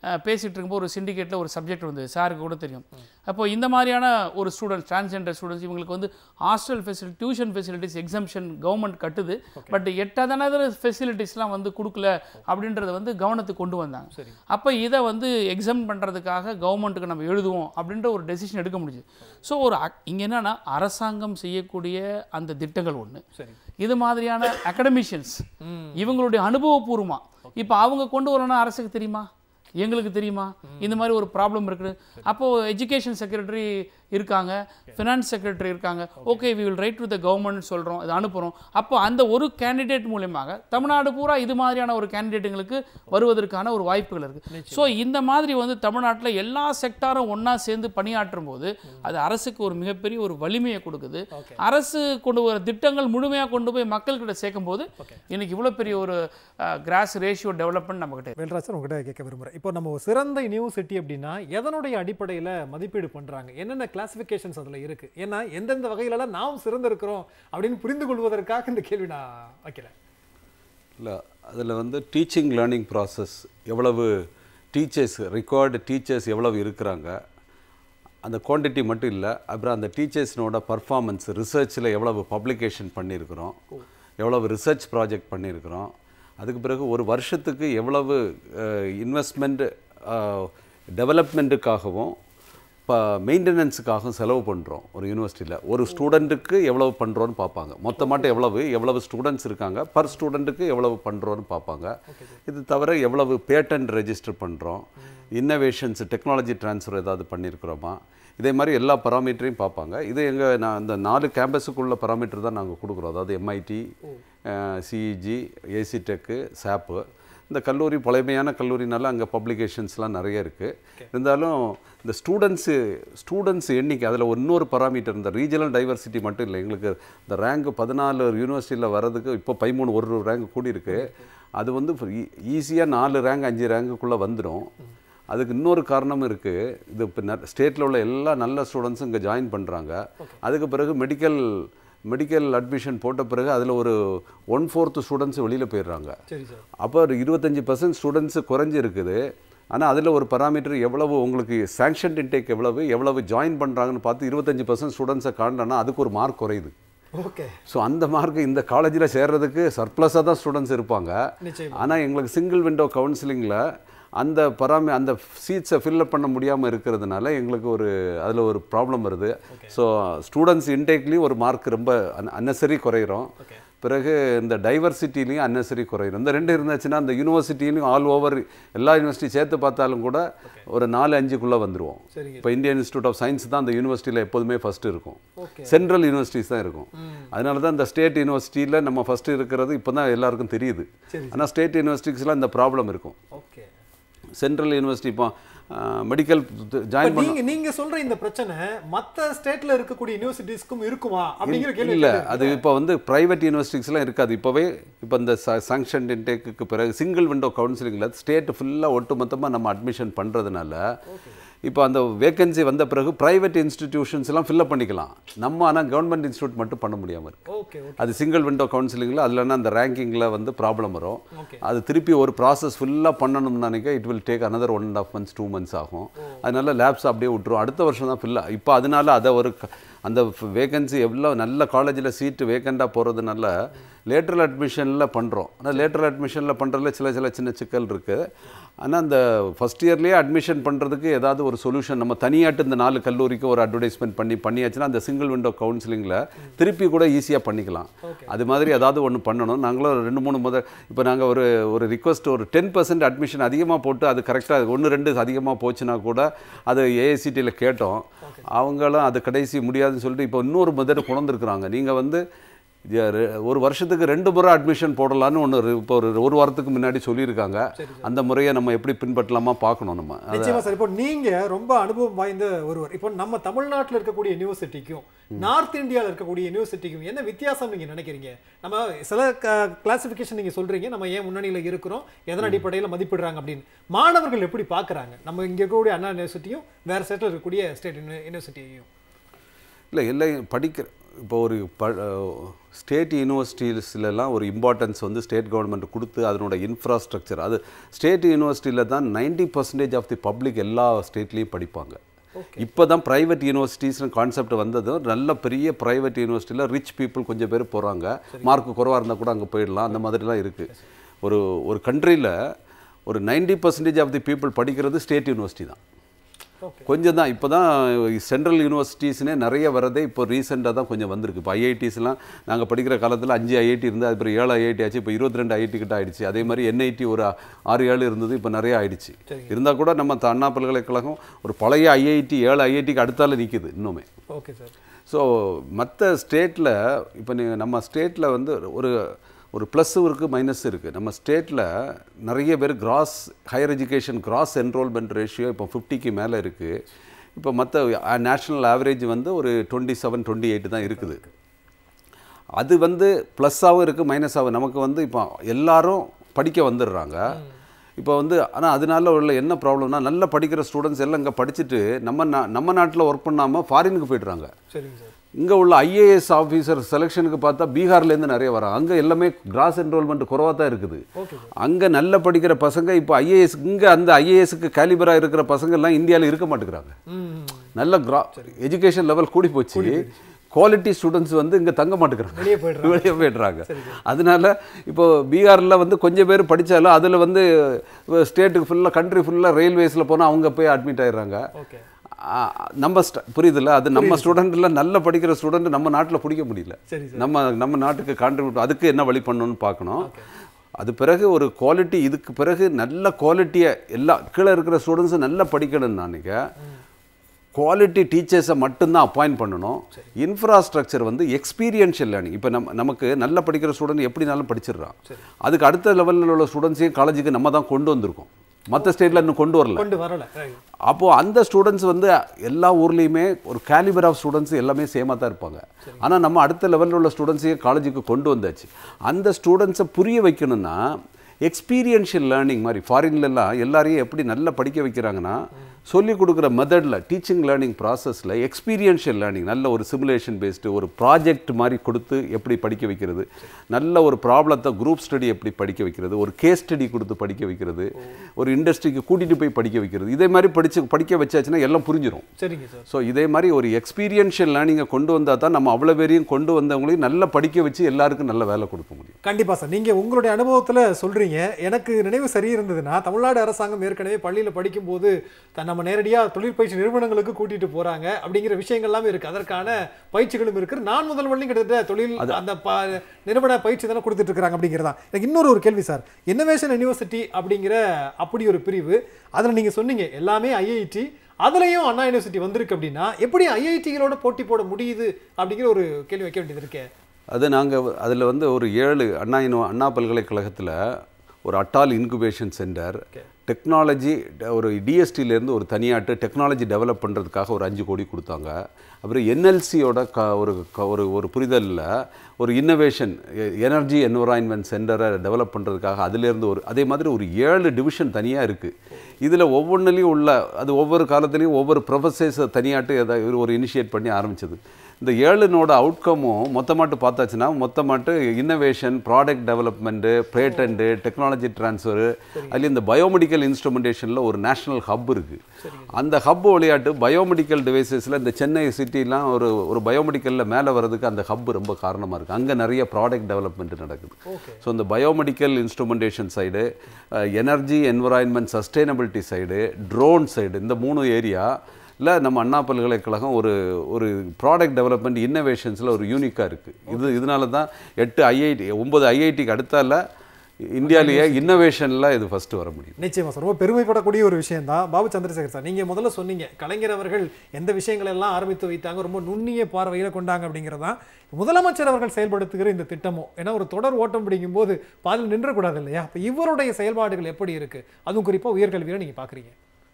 அஹ், பேசிட்டு இருக்கும்போது ஒரு சிண்டிகேட்டில் ஒரு சப்ஜெக்ட் வந்து சாருக்கு கூட தெரியும் அப்போ இந்த மாதிரியான ஒரு ஸ்டூடெண்ட்ஸ் டிரான்ஸ்ஜெண்டர் ஸ்டூடெண்ட்ஸ் இவங்களுக்கு வந்து hostel facility tuition facilities exemption government but பட் எட்டாதனதர் ஃபெசிலிட்டிஸ்லாம் வந்து கொடுக்கல அப்படின்றத வந்து கவனத்துக்கு கொண்டு வந்தாங்க அப்போ இதை வந்து எக்ஸாம் பண்ணுறதுக்காக கவர்மெண்ட்டுக்கு நம்ம எழுதுவோம் அப்படின்ற ஒரு டெசிஷன் எடுக்க முடியுது ஸோ ஒரு இங்கே என்னன்னா அரசாங்கம் செய்யக்கூடிய அந்த திட்டங்கள் ஒன்று சரி இது மாதிரியான அகடமிஷியன்ஸ் இவங்களுடைய அனுபவபூர்வமா இப்போ அவங்க கொண்டு வரணும்னா அரசுக்கு தெரியுமா எங்களுக்கு தெரியுமா இந்த மாதிரி ஒரு ப்ராப்ளம் இருக்குது அப்போது எஜுகேஷன் செக்ரட்டரி இருக்காங்க ஃபினான்ஸ் செக்ரட்டரி இருக்காங்க okay we will write to the government சொல்கிறோம் இதை அனுப்புகிறோம் அப்போ அந்த ஒரு கேண்டிடேட் மூலியமாக தமிழ்நாடு பூரா இது மாதிரியான ஒரு கேண்டிடேட்டுங்களுக்கு வருவதற்கான ஒரு வாய்ப்புகள் இருக்குது ஸோ இந்த மாதிரி வந்து தமிழ்நாட்டில் எல்லா செக்டாரும் ஒன்றா சேர்ந்து பணியாற்றும் போது அது அரசுக்கு ஒரு மிகப்பெரிய ஒரு வலிமையை கொடுக்குது அரசு கொண்டு வர திட்டங்கள் முழுமையாக கொண்டு போய் மக்கள்கிட்ட சேர்க்கும் போது இன்னைக்கு இவ்வளோ பெரிய ஒரு கிராஸ் ரேஷியோ டெவலப்மெண்ட் நம்மகிட்ட இருக்கு. வேல்ராஜ் உங்ககிட்ட கேட்க விரும்புகிறேன் இப்போ நம்ம ஒரு சிறந்த யூனிவர்சிட்டி அப்படின்னா எதனுடைய அடிப்படையில் மதிப்பீடு பண்ணுறாங்க என்னென்ன கிளாசிஃபிகேஷன்ஸ் அதில் இருக்குது ஏன்னா எந்தெந்த வகையிலலாம் நாம் சிறந்திருக்கிறோம் அப்படின்னு புரிந்து கொள்வதற்காக இந்த கேள்வி நான் வைக்கிறேன் இல்லை அதில் வந்து டீச்சிங் லேர்னிங் ப்ராசஸ் எவ்வளவு டீச்சர்ஸ் ரிக்வயர்டு டீச்சர்ஸ் எவ்வளவு இருக்கிறாங்க அந்த குவாண்டிட்டி மட்டும் இல்லை அப்புறம் அந்த டீச்சர்ஸ்னோட பர்ஃபார்மன்ஸ் ரிசர்ச்சில் எவ்வளவு பப்ளிகேஷன் பண்ணியிருக்கிறோம் எவ்வளவு ரிசர்ச் ப்ராஜெக்ட் பண்ணியிருக்கிறோம் அதுக்கு பிறகு ஒரு வருஷத்துக்கு எவ்வளவு இன்வெஸ்ட்மெண்ட் டெவலப்மெண்ட்டுக்காகவும் இப்போ மெயின்டெனன்ஸுக்காகவும் செலவு பண்ணுறோம் ஒரு யூனிவர்சிட்டியில் ஒரு ஸ்டூடெண்ட்டுக்கு எவ்வளவு பண்ணுறோன்னு பார்ப்பாங்க மொத்தமாட்ட எவ்வளவு எவ்வளவு ஸ்டூடெண்ட்ஸ் இருக்காங்க பர் ஸ்டூடெண்ட்டுக்கு எவ்வளவு பண்ணுறோன்னு பார்ப்பாங்க இது தவிர எவ்வளவு பேட்டன்ட் ரெஜிஸ்டர் பண்ணுறோம் இன்னோவேஷன்ஸ் டெக்னாலஜி ட்ரான்ஸ்ஃபர் ஏதாவது பண்ணியிருக்கிறோமா இதே மாதிரி எல்லா பராமீட்டரையும் பார்ப்பாங்க இது எங்கள் நான் இந்த நாலு கேம்பஸுக்குள்ள பராமீட்டர் தான் நாங்கள் கொடுக்குறோம் அதாவது எம்ஐடி சிஇஜி ஏசி டெக்கு சாப்பு இந்த கல்லூரி பழமையான கல்லூரினால அங்கே பப்ளிகேஷன்ஸ்லாம் நிறைய இருக்குது இருந்தாலும் இந்த ஸ்டூடெண்ட்ஸு ஸ்டூடெண்ட்ஸ் எண்ணிக்கை அதில் இன்னொரு பராமீட்டர் இந்த ரீஜனல் டைவர்சிட்டி மட்டும் இல்லை எங்களுக்கு இந்த ரேங்க் பதினாலு யூனிவர்சிட்டியில் வர்றதுக்கு இப்போ பதிமூணு ஒரு ரேங்க் கூடி இருக்கு அது வந்து ஈஸியாக நாலு ரேங்க் அஞ்சு ரேங்குக்குள்ளே வந்துடும் அதுக்கு இன்னொரு காரணமும் இருக்குது இது இப்போ ஸ்டேட்டில் உள்ள எல்லா நல்ல ஸ்டூடெண்ட்ஸும் இங்கே ஜாயின் பண்ணுறாங்க அதுக்கு பிறகு மெடிக்கல் மெடிக்கல் அட்மிஷன் போட்ட பிறகு அதில் ஒரு ஒன் ஃபோர்த்து ஸ்டூடெண்ட்ஸ் வெளியில் போயிடுறாங்க சரி சார் அப்போ ஒரு இருபத்தஞ்சி பர்சன்ட் ஸ்டூடெண்ட்ஸு குறைஞ்சி இருக்குது ஆனால் அதில் ஒரு பராமீட்டர் எவ்வளவு உங்களுக்கு சாங்ஷன் இன்டேக் எவ்வளவு எவ்வளவு ஜாயின் பண்ணுறாங்கன்னு பார்த்து இருபத்தஞ்சி பர்சன்ட் ஸ்டூடெண்ட்ஸை காண்டனா அதுக்கு ஒரு மார்க் குறையுது ஓகே ஸோ அந்த மார்க் இந்த காலேஜில் சேர்றதுக்கு சர்ப்ளஸாக தான் ஸ்டூடெண்ட்ஸ் இருப்பாங்க நிச்சயமா ஆனால் எங்களுக்கு சிங்கிள் விண்டோ கவுன்சிலிங்கில் அந்த பராமி அந்த சீட்ஸை ஃபில்லப் பண்ண முடியாமல் இருக்கிறதுனால எங்களுக்கு ஒரு அதில் ஒரு ப்ராப்ளம் வருது ஸோ ஸ்டூடெண்ட்ஸ் இன்டேக்லேயும் ஒரு மார்க் ரொம்ப அன்னசரி குறையிறோம் பிறகு இந்த டைவர்சிட்டிலையும் அன்னசரி குறையிடும் இந்த ரெண்டு இருந்துச்சுன்னா அந்த யூனிவர்சிட்டிலையும் ஆல் ஓவர் எல்லா யூனிவர்சிட்டி சேர்த்து பார்த்தாலும் கூட ஒரு நாலு அஞ்சுக்குள்ளே வந்துருவோம் சரிங்க இப்போ இந்தியன் இன்ஸ்டியூட் ஆஃப் சயின்ஸ் தான் அந்த யூனிவர்சிட்டியில் எப்போதுமே ஃபஸ்ட்டு இருக்கும் ஓகே சென்ட்ரல் யூனிவர்சிட்டிஸ் தான் இருக்கும் அதனால தான் இந்த ஸ்டேட் யூனிவர்சிட்டியில் நம்ம ஃபஸ்ட்டு இருக்கிறது இப்போ தான் எல்லாருக்கும் தெரியுது சரி. ஆனால் ஸ்டேட் யூனிவர்சிட்டிஸ்லாம் இந்த ப்ராப்ளம் இருக்கும் ஓகே சென்ட்ரல் யூனிவர்சிட்டி இப்போ மெடிக்கல் ஜாயின் பண்ண நீங்க நீங்க சொல்ற இந்த பிரச்சனை மத்த ஸ்டேட்ல இருக்கக்கூடிய யூனிவர்சிட்டிஸ்க்கும் இருக்குமா அப்படிங்கிற கேள்வி இல்லை அது இப்போ வந்து ப்ரைவேட் யூனிவர்சிட்டிஸ்லாம் இருக்காது இப்போவே இப்போ இந்த சாங்ஷன் இன்டேக்கு பிறகு சிங்கிள் விண்டோ கவுன்சிலிங்கில் ஸ்டேட் ஃபுல்லாக ஒட்டு மொத்தமாக நம்ம அட்மிஷன் பண்ணுறதுனால இப்போ அந்த வேகன்சி வந்த பிறகு ப்ரைவேட் இன்ஸ்டிடியூஷன்ஸ்லாம் ஃபில்லப் பண்ணிக்கலாம் நம்ம ஆனால் கவர்மெண்ட் இன்ஸ்டியூட் மட்டும் பண்ண முடியாமல் இருக்கு ஓகே ஓகே அது சிங்கிள் விண்டோ கவுன்சிலிங்கில் அதுலன்னா அந்த ரேங்கிங்கில் வந்து ப்ராப்ளம் வரும் Okay. அது திருப்பி ஒரு ப்ராசஸ் ஃபுல்லாக பண்ணணும்னு நினைக்க it will take another one and half months two months ஆகும் அதனால லேப்ஸ் அப்படியே விட்டுரும் அடுத்த வருஷம் தான் ஃபில்லாக இப்போ அதனால அதை ஒரு க- அந்த வேகன்சி எவ்வளோ நல்ல காலேஜில் சீட்டு வேக்கண்டாக போகிறதுனால லேட்டரல் அட்மிஷனில் பண்ணுறோம் ஆனால் லேட்டரல் அட்மிஷனில் பண்ணுறதுல சில சில சின்ன சிக்கல் இருக்குது ஆனால் அந்த ஃபஸ்ட் இயர்லேயே அட்மிஷன் பண்ணுறதுக்கு ஏதாவது ஒரு சொல்யூஷன் நம்ம தனியாட்டு இந்த நாலு கல்லூரிக்கு ஒரு அட்வர்டைஸ்மெண்ட் பண்ணி பண்ணியாச்சுன்னா அந்த சிங்கிள் விண்டோ கவுன்சிலிங்கில் திருப்பி கூட ஈஸியாக பண்ணிக்கலாம் அது மாதிரி ஏதாவது ஒன்று பண்ணணும் நாங்களும் ரெண்டு மூணு முதல் இப்போ நாங்கள் ஒரு ஒரு ரிக்வஸ்ட் ஒரு டென் பர்சன்ட் அட்மிஷன் அதிகமாக போட்டு அது கரெக்டாக ஒன்று ரெண்டு அதிகமாக போச்சுன்னா கூட அது ஏஐசிடியில் கேட்டோம் அவங்களும் அது கடைசி முடியாதுன்னு சொல்லிட்டு இப்போ இன்னொரு முதல் கொண்டிருக்கிறாங்க நீங்கள் வந்து இது ரெ- ஒரு வருஷத்துக்கு ரெண்டு முறை அட்மிஷன் போடலான்னு ஒன்று இப்போ ஒரு ஒரு வாரத்துக்கு முன்னாடி சொல்லியிருக்காங்க அந்த முறையை நம்ம எப்படி பின்பற்றலாமா பார்க்கணும் நம்ம அது நிச்சயமா சார் இப்போ நீங்க ரொம்ப அனுபவம் வாய்ந்த ஒருவர் இப்போ நம்ம தமிழ்நாட்டில் இருக்கக்கூடிய யூனிவர்சிட்டிக்கும் நார்த் இந்தியாவில் இருக்கக்கூடிய யூனிவர்சிட்டிக்கும் என்ன வித்தியாசம் நீங்க நினைக்கிறீங்க நம்ம சில கிளாசிஃபிகேஷன் நீங்க சொல்றீங்க நம்ம ஏன் முன்னணியில இருக்கிறோம் எதன் அடிப்படையில் மதிப்பிடுறாங்க அப்படின்னு மாணவர்கள் எப்படி பார்க்கறாங்க நம்ம இங்க இருக்கக்கூடிய அண்ணா யூனிவர்சிட்டியும் வேற ஸ்டேட்ல இருக்கக்கூடிய ஸ்டேட் யூனிவர்சிட்டியையும் இல்லை எல்லாம் படிக்கிற இப்போ ஒரு ப ஸ்டேட் யூனிவர்சிட்டிஸ்லலாம் ஒரு இம்பார்ட்டன்ஸ் வந்து ஸ்டேட் கவர்மெண்ட் கொடுத்து அதனோட இன்ஃப்ராஸ்ட்ரக்சர் அது ஸ்டேட் யூனிவர்சிட்டியில் தான் ninety percentage of the public எல்லா ஸ்டேட்லேயும் படிப்பாங்க இப்போ தான் ப்ரைவேட் யூனிவர்சிட்டிஸ்னு கான்செப்ட் வந்ததும் நல்ல பெரிய ப்ரைவேட் யூனிவர்சிட்டியில் ரிச் பீப்புள் கொஞ்சம் பேர் போகிறாங்க மார்க் குறைவாக இருந்தால் கூட அங்கே போயிடலாம் அந்த மாதிரிலாம் இருக்குது ஒரு ஒரு கண்ட்ரியில் ஒரு ninety percentage of the people படிக்கிறது ஸ்டேட் யூனிவர்சிட்டி தான் ஓகே கொஞ்சம் தான் இப்போ தான் சென்ட்ரல் யூனிவர்சிட்டிஸ்னே நிறைய வரதே இப்போ ரீசெண்டாக தான் கொஞ்சம் வந்திருக்கு இப்போ ஐஐடிஸ்லாம் நாங்கள் படிக்கிற காலத்தில் அஞ்சு ஐஐடி இருந்து அது அப்புறம் ஏழு ஐஐடி ஆச்சு இப்போ இருபத்தி ரெண்டு ஐஐடி கிட்ட ஆயிடுச்சு அதே மாதிரி என்ஐடி ஒரு ஆறு ஏழு இருந்தது இப்போ நிறைய ஆயிடுச்சு இருந்தால் கூட நம்ம த- அண்ணா பல்கலைக்கழகம் ஒரு பழைய ஐஐடி ஏழு ஐஐடிக்கு அடுத்தால நிற்கிது இன்னுமே ஓகே சார் ஸோ மற்ற ஸ்டேட்டில் இப்போ நீ நம்ம ஸ்டேட்டில் வந்து ஒரு ஒரு ப்ளஸ்ஸும் இருக்குது மைனஸும் இருக்குது நம்ம ஸ்டேட்டில் நிறைய பேர் gross higher education gross enrolment ratio இப்போ ஃபிஃப்டிக்கு மேலே இருக்குது இப்போ மற்ற நேஷ்னல் ஆவரேஜ் வந்து ஒரு டுவெண்ட்டி செவன் டுவெண்ட்டி எயிட் தான் இருக்குது அது வந்து ப்ளஸ்ஸாகவும் இருக்குது மைனஸாகவும் நமக்கு வந்து இப்போ எல்லாரும் படிக்க வந்துடுறாங்க இப்போ வந்து ஆனால் அதனால உள்ள என்ன ப்ராப்ளம்னா நல்லா படிக்கிற ஸ்டூடெண்ட்ஸ் எல்லாம் இங்கே படிச்சுட்டு நம்ம நா நம்ம நாட்டில் ஒர்க் பண்ணாமல் ஃபாரினுக்கு போயிடுறாங்க சரிங்க சார் இங்கே உள்ள ஐஏஎஸ் ஆஃபீஸர் செலெக்ஷனுக்கு பார்த்தா பீகார்லேருந்து நிறைய வராங்க அங்கே எல்லாமே கிராஸ் என்ரோல்மெண்ட் குறவாக தான் இருக்குது ஓகே அங்கே நல்ல படிக்கிற பசங்க இப்போ ஐஏஎஸ் இங்கே அந்த ஐஏஎஸ்க்கு கேலிபராக இருக்கிற பசங்க எல்லாம் இந்தியாவில் இருக்க மாட்டேங்கிறாங்க ம் நல்ல கிரா எஜுகேஷன் லெவல் கூடி போச்சு குவாலிட்டி ஸ்டூடெண்ட்ஸ் வந்து இங்கே தங்க மாட்டேங்கிறாங்க வெளியே போயிடுறாங்க வெளியே போயிடுறாங்க அதனால இப்போ பீகாரில் வந்து கொஞ்சம் பேர் படித்தாலும் அதில் வந்து ஸ்டேட்டுக்கு ஃபுல்லாக கண்ட்ரி ஃபுல்லாக ரயில்வேஸில் போனால் அவங்க போய் அட்மிட் ஆயிடுறாங்க ஓகே ஆ, நம்ம ஸ்ட புரியுதுல்ல அது நம்ம ஸ்டூடெண்ட்ல நல்ல படிக்கிற ஸ்டூடெண்ட் நம்ம நாட்டில் பிடிக்க முடியல சரி நம்ம நம்ம நாட்டுக்கு கான்ட்ரிபியூட் அதுக்கு என்ன வழி பண்ணணும்னு பார்க்கணும் அது பிறகு ஒரு குவாலிட்டி இதுக்கு பிறகு நல்ல குவாலிட்டியை எல்லா கீழே இருக்கிற ஸ்டூடெண்ட்ஸும் நல்லா படிக்கணும்னு நினைக்க குவாலிட்டி டீச்சர்ஸை மட்டும்தான் அப்பாயிண்ட் பண்ணணும் இன்ஃப்ராஸ்ட்ரக்சர் வந்து எக்ஸ்பீரியன்ஷியல் லேர்னிங் இப்போ நம்ம நமக்கு நல்லா படிக்கிற ஸ்டூடெண்ட் எப்படினாலும் படிச்சிடுறான் அதுக்கு அடுத்த லெவலில் உள்ள ஸ்டூடெண்ட்ஸையும் காலேஜுக்கு நம்ம தான் கொண்டு வந்திருக்கோம் மற்ற ஸ்டேட்டில் இன்னும் கொண்டு வரல கொண்டு வரல Right. அப்போது அந்த ஸ்டூடெண்ட்ஸ் வந்து எல்லா ஊர்லேயுமே ஒரு கேலிபர் ஆஃப் ஸ்டூடெண்ட்ஸ் எல்லாமே சேமாக தான் இருப்பாங்க ஆனால் நம்ம அடுத்த லெவலில் உள்ள ஸ்டூடெண்ட்ஸையும் காலேஜுக்கு கொண்டு வந்தாச்சு அந்த ஸ்டூடெண்ட்ஸை புரிய வைக்கணும்னா எக்ஸ்பீரியன்ஷியல் லேர்னிங் மாதிரி ஃபாரின்லலாம் எல்லாரையும் எப்படி நல்லா படிக்க வைக்கிறாங்கன்னா சொல்லிக் கொடுக்குற மெத்தடில் டீச்சிங் லேர்னிங் ப்ராசஸில் எக்ஸ்பீரியன்ஷியல் லேர்னிங் நல்ல ஒரு சிமுலேஷன் பேஸ்டு ஒரு ப்ராஜெக்ட் மாதிரி கொடுத்து எப்படி படிக்க வைக்கிறது நல்ல ஒரு ப்ராப்ளத்தை குரூப் ஸ்டடி எப்படி படிக்க வைக்கிறது ஒரு கேஸ் ஸ்டடி கொடுத்து படிக்க வைக்கிறது ஒரு இண்டஸ்ட்ரிக்கு கூட்டிகிட்டு போய் படிக்க வைக்கிறது இதே மாதிரி படித்து படிக்க வச்சாச்சுன்னா எல்லாம் புரிஞ்சிடும் சரிங்க சார் ஸோ இதே மாதிரி ஒரு எக்ஸ்பீரியன்ஷியல் லேர்னிங்கை கொண்டு வந்தால் தான் நம்ம அவ்வளோ பேரையும் கொண்டு வந்தவங்களையும் நல்லா படிக்க வச்சு எல்லாருக்கும் நல்ல வேலை கொடுக்க முடியும் கண்டிப்பா சார் நீங்க உங்களுடைய அனுபவத்துல சொல்றீங்க எனக்கு நினைவு சரி இருந்ததுன்னா தமிழ்நாடு அரசாங்கம் ஏற்கனவே பள்ளியில படிக்கும்போது த- நம்ம நேரடியா தொழிற்பயிற்சி நிறுவனங்களுக்கு கூட்டிட்டு போறாங்க அப்படிங்கிற விஷயங்கள் எல்லாமே இருக்கு அதற்கான பயிற்சிகளும் இருக்கு நான் முதல்வரையும் கிட்டத்தட்ட தொழில் அந்த ப- நிறுவன பயிற்சி தானே கொடுத்துட்டு இருக்காங்க அப்படிங்கிறதா எனக்கு இன்னொரு ஒரு கேள்வி சார் இன்னோவேஷன் யூனிவர்சிட்டி அப்படிங்கிற அப்படி ஒரு பிரிவு அதுல நீங்க சொன்னீங்க எல்லாமே ஐஐடி அதுலயும் அண்ணா யூனிவர்சிட்டி வந்திருக்கு அப்படின்னா எப்படி ஐஐடிகளோட போட்டி போட முடியுது அப்படிங்கிற ஒரு கேள்வி வைக்க வேண்டியது இருக்கே அது நாங்கள் அதில் வந்து ஒரு ஏழு அண்ணா யூனி அண்ணா பல்கலைக்கழகத்தில் ஒரு அட்டால் இன்குபேஷன் சென்டர் டெக்னாலஜி ஒரு டிஎஸ்டிலேருந்து ஒரு தனியாட்டு டெக்னாலஜி டெவலப் பண்ணுறதுக்காக ஒரு அஞ்சு கோடி கொடுத்தாங்க அப்புறம் என்எல்சியோட க ஒரு க- ஒரு ஒரு புரிதலில் ஒரு இன்னோவேஷன் எனர்ஜி என்வரான்மெண்ட் சென்டரை டெவலப் பண்ணுறதுக்காக அதுலேருந்து ஒரு அதே மாதிரி ஒரு ஏழு டிவிஷன் தனியாக இருக்குது இதில் ஒவ்வொன்றுலேயும் உள்ள அது ஒவ்வொரு காலத்துலேயும் ஒவ்வொரு ப்ரொஃபஸர்ஸை தனியாட்டு எதாவது ஒரு இனிஷியேட் பண்ணி ஆரம்பிச்சது இந்த ஏழுனோட அவுட்கமும் மொத்தமாட்டு பார்த்தாச்சுன்னா மொத்தமாட்டு innovation product development patent technology transfer அதுலேயும் இந்த பயோமெடிக்கல் இன்ஸ்ட்ருமெண்டேஷனில் ஒரு நேஷனல் ஹப் இருக்குது அந்த ஹப் விளையாட்டு பயோமெடிக்கல் டிவைசஸில் இந்த சென்னை சிட்டிலாம் ஒரு ஒரு பயோமெடிக்கலில் மேலே வர்றதுக்கு அந்த ஹப் ரொம்ப காரணமாக இருக்குது அங்கே நிறைய ப்ராடக்ட் டெவலப்மெண்ட் நடக்குது ஸோ இந்த biomedical instrumentation side energy environment sustainability side drone side இந்த மூணு ஏரியா இல்லை நம்ம அண்ணா பல்கலைக்கழகம் ஒரு ஒரு ப்ராடக்ட் டெவலப்மெண்ட் இன்னோவேஷன்ஸில் ஒரு யூனிக்காக இருக்குது இது இதனால தான் எட்டு ஐஐடி ஒம்பது ஐஐடிக்கு அடுத்தால இந்தியாவிலேயே இன்னோவேஷனில் இது ஃபஸ்ட்டு வர முடியும் நிச்சயமா சார் ரொம்ப பெருமைப்படக்கூடிய ஒரு விஷயம் தான் பாபு சந்திரசேகர் சார் நீங்க முதல்ல சொன்னீங்க கலைஞர் அவர்கள் எந்த விஷயங்கள் எல்லாம் ஆரம்பித்து வைத்தாங்க ரொம்ப நுண்ணிய பார்வையில கொண்டாங்க அப்படிங்கிறதான் முதலமைச்சர் அவர்கள் செயல்படுத்துகிற இந்த திட்டமும் ஏன்னா ஒரு தொடர் ஓட்டம் பிடிக்கும்போது பாதில் நின்றக்கூடாது இல்லையா அப்ப இவருடைய செயல்பாடுகள் எப்படி இருக்கு அதுவும் குறிப்பா உயர்கல்வியில நீங்க பாக்குறீங்க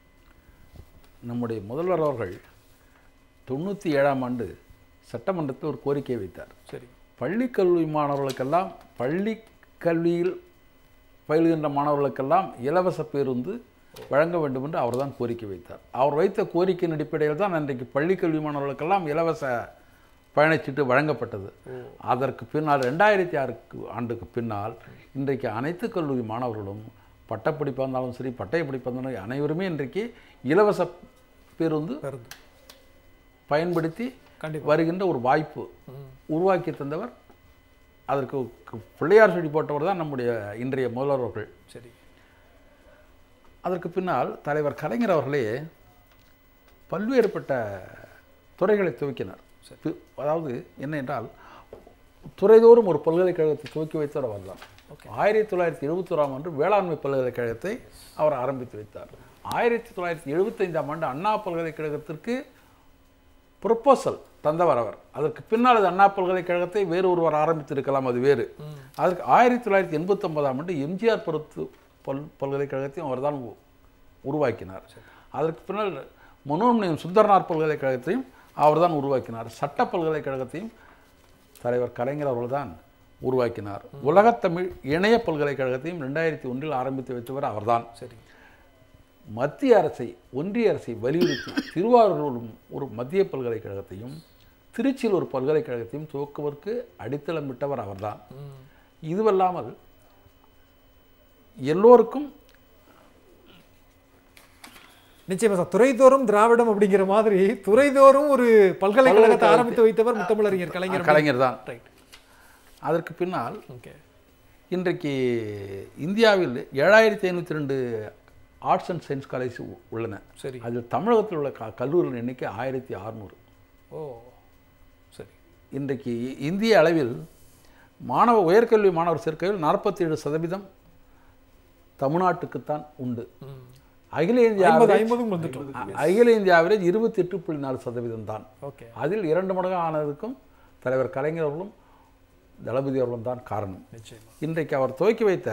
நம்முடைய முதல்வர் அவர்கள் தொண்ணூற்றி ஏழாம் ஆண்டு சட்டமன்றத்தில் ஒரு கோரிக்கை வைத்தார் சரி பள்ளி கல்வி மாணவர்களுக்கெல்லாம் பள்ளி கல்வியில் பயிலுகின்ற மாணவர்களுக்கெல்லாம் இலவச பேருந்து வழங்க வேண்டும் என்று அவர்தான் கோரிக்கை வைத்தார் அவர் வைத்த கோரிக்கையின் அடிப்படையில் தான் இன்றைக்கு பள்ளி கல்வி மாணவர்களுக்கெல்லாம் இலவச பயணச்சீட்டு வழங்கப்பட்டது அதற்கு பின்னால் ரெண்டாயிரத்தி ஆறுக்கு ஆண்டுக்கு பின்னால் இன்றைக்கு அனைத்து கல்லூரி மாணவர்களும் பட்டப்படிப்பாக இருந்தாலும் சரி பட்டய படிப்பாக இருந்தாலும் அனைவருமே இன்றைக்கு இலவச பேருந்து பேருந்து பயன்படுத்தி கண்டிப்பா. வருகின்ற ஒரு வாய்ப்பு உருவாக்கி தந்தவர் அதற்கு கு- பிள்ளையார் சொல்லி போட்டவர் தான் நம்முடைய இன்றைய முதல்வர் அவர்கள் சரி அதற்கு பின்னால் தலைவர் கலைஞர் அவர்களே பல்வேறுபட்ட துறைகளை துவக்கினார் பி- அதாவது என்ன என்றால் துறைதோறும் ஒரு பல்கலைக்கழகத்தை துவக்கி வைத்தவர் அவர்தான் ஆயிரத்தி தொள்ளாயிரத்தி எழுபத்தோராம் ஆண்டு வேளாண்மை பல்கலைக்கழகத்தை அவர் ஆரம்பித்து வைத்தார் ஆயிரத்தி தொள்ளாயிரத்தி எழுபத்தைந்தாம் ஆண்டு அண்ணா பல்கலைக்கழகத்திற்கு ப்ரொப்போசல் தந்தவர் அவர் அதற்கு பின்னால் அது அண்ணா பல்கலைக்கழகத்தை வேறு ஒருவர் ஆரம்பித்திருக்கலாம் அது வேறு அதற்கு ஆயிரத்தி தொள்ளாயிரத்தி எண்பத்தொன்பதாம் ஆண்டு எம்ஜிஆர் பருத்து பல் பல்கலைக்கழகத்தையும் அவர்தான் உ- உருவாக்கினார் அதற்கு பின்னால் மனோன்மணியம் சுந்தரனார் பல்கலைக்கழகத்தையும் அவர்தான் உருவாக்கினார் சட்ட பல்கலைக்கழகத்தையும் தலைவர் கலைஞர் அவர்கள்தான் உருவாக்கினார் உலகத்தமிழ் இணைய பல்கலைக்கழகத்தையும் ரெண்டாயிரத்தி ஒன்றில் ஆரம்பித்து வைத்தவர் அவர்தான் சரி மத்திய அரசை ஒன்றிய அரசை வலியுறுத்தி திருவாரூரிலும் ஒரு மத்திய பல்கலைக்கழகத்தையும் திருச்சியில் ஒரு பல்கலைக்கழகத்தையும் துவக்குவதற்கு அடித்தளமிட்டவர் அவர்தான் இதுவல்லாமல் எல்லோருக்கும் நிச்சயமா சார் துறைதோறும் திராவிடம் அப்படிங்கிற மாதிரி துறைதோறும் ஒரு பல்கலைக்கழகத்தை ஆரம்பித்து வைத்தவர் முத்தமிழறிஞர் கலைஞர் கலைஞர் தான் ரைட் அதற்கு பின்னால் ஓகே இன்றைக்கு இந்தியாவில் ஏழாயிரத்தி ஐநூற்றி ரெண்டு ஆர்ட்ஸ் அண்ட் சயின்ஸ் காலேஜ் உள்ளன சரி அதில் தமிழகத்தில் உள்ள க கல்லூரிகளின் எண்ணிக்கை ஆயிரத்தி அறுநூறு ஓ சரி இன்றைக்கு இந்திய அளவில் மாணவ உயர்கல்வி மாணவர் சேர்க்கையில் நாற்பத்தி ஏழு சதவீதம் தமிழ்நாட்டுக்குத்தான் உண்டு அகில இந்திய ஐம்பது average- ஐம்பதும் வந்துட்டோம் அ- அகில இந்திய ஆவரேஜ் இருபத்தி எட்டு புள்ளி நாலு சதவீதம் தான் ஓகே அதில் இரண்டு மடங்கு ஆனதுக்கும் தலைவர் கலைஞர் அவர்களும் தளபதி அவர்களும் தான் காரணம் நிச்சயமா இன்றைக்கு அவர் துவக்கி வைத்த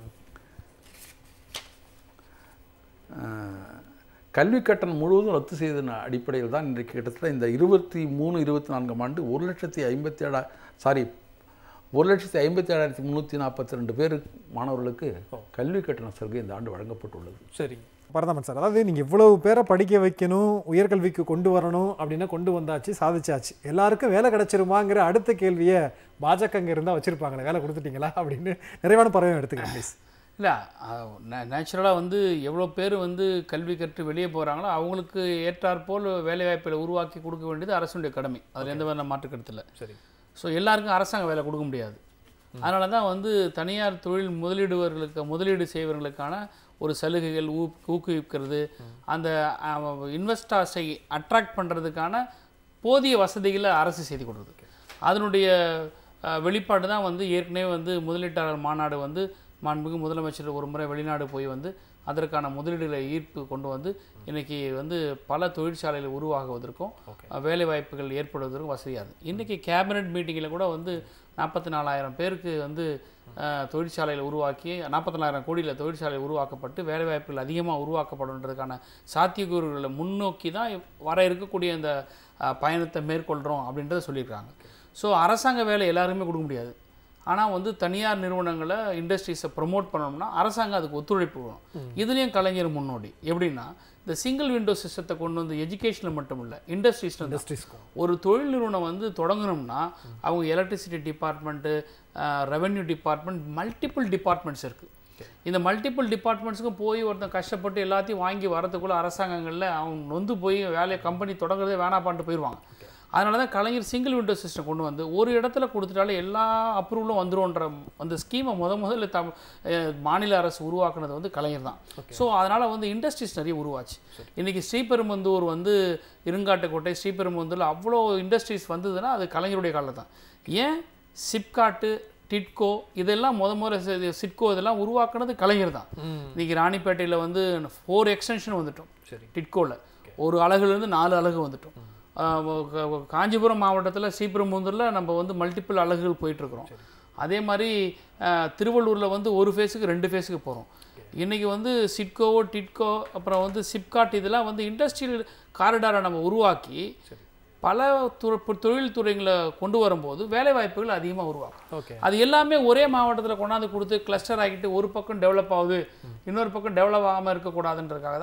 அஹ், கல்வி கட்டணம் முழுவதும் ரத்து செய்ததன் அடிப்படையில் தான் இன்றைக்கு கிட்டத்தட்ட இந்த இருபத்தி மூணு இருபத்தி நான்காம் ஆண்டு ஒரு லட்சத்தி ஐம்பத்தி ஏழா சாரி ஒரு லட்சத்தி ஐம்பத்தி ஏழாயிரத்தி முந்நூற்றி நாற்பத்தி ரெண்டு பேர் மாணவர்களுக்கு கல்வி கட்டண சலுகை இந்த ஆண்டு வழங்கப்பட்டுள்ளது சரி பரதாமன் சார் அதாவது நீங்கள் இவ்வளவு பேரை படிக்க வைக்கணும் உயர்கல்விக்கு கொண்டு வரணும் அப்படின்னா கொண்டு வந்தாச்சு சாதிச்சாச்சு எல்லாருக்கும் வேலை கிடைச்சிருமாங்கிற அடுத்த கேள்வியை பாஜக இங்கே இருந்தால் வச்சுருப்பாங்களே வேலை கொடுத்துட்டீங்களா அப்படின்னு நிறைவான பறவை எடுத்துக்கிறேன் ப்ளீஸ் இல்லை நேச்சுரலாக வந்து எவ்வளோ பேர் வந்து கல்வி கற்று வெளியே போகிறாங்களோ அவங்களுக்கு ஏற்றாற்போல் வேலைவாய்ப்புகளை உருவாக்கி கொடுக்க வேண்டியது அரசுடைய கடமை அதில் எந்த வித மாற்று கருத்து இல்லை சரி ஸோ எல்லாருக்கும் அரசாங்க வேலை கொடுக்க முடியாது அதனால தான் வந்து தனியார் தொழில் முதலீடுவர்களுக்கு முதலீடு செய்வர்களுக்கான ஒரு சலுகைகள் ஊ ஊக்குவிக்கிறது அந்த இன்வெஸ்டர்ஸை அட்ராக்ட் பண்ணுறதுக்கான போதிய வசதிகளை அரசு செய்து கொடுக்குது அதனுடைய அஹ், வெளிப்பாடு தான் வந்து ஏற்கனவே வந்து முதலீட்டாளர் மாநாடு வந்து மாண்புமிகு முதலமைச்சர் ஒரு முறை வெளிநாடு போய் வந்து அதற்கான முதலீடுகளை ஈர்ப்பு கொண்டு வந்து இன்னைக்கு வந்து பல தொழிற்சாலைகள் உருவாகுவதற்கும் அஹ், வேலை வாய்ப்புகள் ஏற்படுவதற்கும் வசதியாக இருக்குது இன்றைக்கி கேபினட் மீட்டிங்கில் கூட வந்து நாற்பத்தி நாலாயிரம் பேருக்கு வந்து அஹ், தொழிற்சாலைகள் உருவாக்கி நாற்பத்தி நாலாயிரம் கோடியில் தொழிற்சாலை உருவாக்கப்பட்டு வேலை வாய்ப்புகள் அதிகமாக உருவாக்கப்படுன்றதுக்கான சாத்தியக்கூறுகளை முன்னோக்கி தான் வர இருக்கக்கூடிய இந்த அஹ், பயணத்தை மேற்கொள்கிறோம் அப்படின்றத சொல்லியிருக்காங்க ஸோ அரசாங்க வேலை எல்லாருமே கொடுக்க முடியாது ஆனால் வந்து தனியார் நிறுவனங்களை இண்டஸ்ட்ரீஸை ப்ரொமோட் பண்ணணும்னா அரசாங்கம் அதுக்கு ஒத்துழைப்பு வேணும் இதுலேயும் கலைஞர் முன்னோடி எப்படின்னா இந்த சிங்கிள் விண்டோ சிஸ்டத்தை கொண்டு வந்து எஜுகேஷனில் மட்டும் இல்லை இண்டஸ்ட்ரீஸில் இண்டஸ்ட்ரீஸ்க்கும் ஒரு தொழில் நிறுவனம் வந்து தொடங்கணும்னா அவங்க electricity department revenue department multiple departments இருக்குது இந்த மல்டிபிள் டிபார்ட்மெண்ட்ஸுக்கும் போய் ஒருத்தன் கஷ்டப்பட்டு எல்லாத்தையும் வாங்கி வரதுக்குள்ள அரசாங்கங்களில் அவங்க நொந்து போய் வேலையை கம்பெனி தொடங்குறதே வேணாப்பான்ட்டு போயிடுவாங்க அதனால தான் கலைஞர் சிங்கிள் விண்டோ சிஸ்டம் கொண்டு வந்து ஒரு இடத்துல கொடுத்துட்டாலே எல்லா அப்ரூவலும் வந்துரும்ன்ற அந்த ஸ்கீமை முத முதல்ல தம் அஹ் மாநில அரசு உருவாக்குனது வந்து கலைஞர் தான் ஸோ அதனால் வந்து இண்டஸ்ட்ரீஸ் நிறைய உருவாச்சு இன்றைக்கி ஸ்ரீபெரும்புந்தூர் வந்து இருங்காட்டுக்கோட்டை ஸ்ரீபெரும்புந்தூரில் அவ்வளோ இண்டஸ்ட்ரீஸ் வந்ததுன்னா அது கலைஞருடைய காலம் தான் ஏன் சிப்காட்டு டிட்கோ இதெல்லாம் முத முதல்ல சிட்கோ இதெல்லாம் உருவாக்குனது கலைஞர் தான் இன்னைக்கு ராணிப்பேட்டையில் வந்து ஃபோர் எக்ஸ்டென்ஷன் வந்துட்டோம் சரி. டிட்கோவில் ஒரு அலகுலேருந்து நாலு அலகு வந்துட்டோம் ஆஹ் க- க- காஞ்சிபுரம் மாவட்டத்தில் ஸ்ரீபெரும்புதூரில் நம்ம வந்து மல்டிபிள் அலகுகள் போயிட்டுருக்குறோம் அதே மாதிரி ஆஹ் திருவள்ளூரில் வந்து ஒரு ஃபேஸுக்கு ரெண்டு ஃபேஸுக்கு போகிறோம் இன்றைக்கி வந்து சிட்கோவோ டிட்கோ அப்புறம் வந்து சிப்காட் இதெல்லாம் வந்து இண்டஸ்ட்ரியல் காரிடாரை நம்ம உருவாக்கி பல துறை தொழில் துறைகளை கொண்டு வரும்போது வேலை வாய்ப்புகள் அதிகமாக உருவாக்கும் ஓகே அது எல்லாமே ஒரே மாவட்டத்தில் கொண்டாந்து கொடுத்து கிளஸ்டர் ஆகிட்டு ஒரு பக்கம் டெவலப் ஆகுது இன்னொரு பக்கம் டெவலப் ஆகாமல் இருக்கக்கூடாதுன்றதுக்காக தான்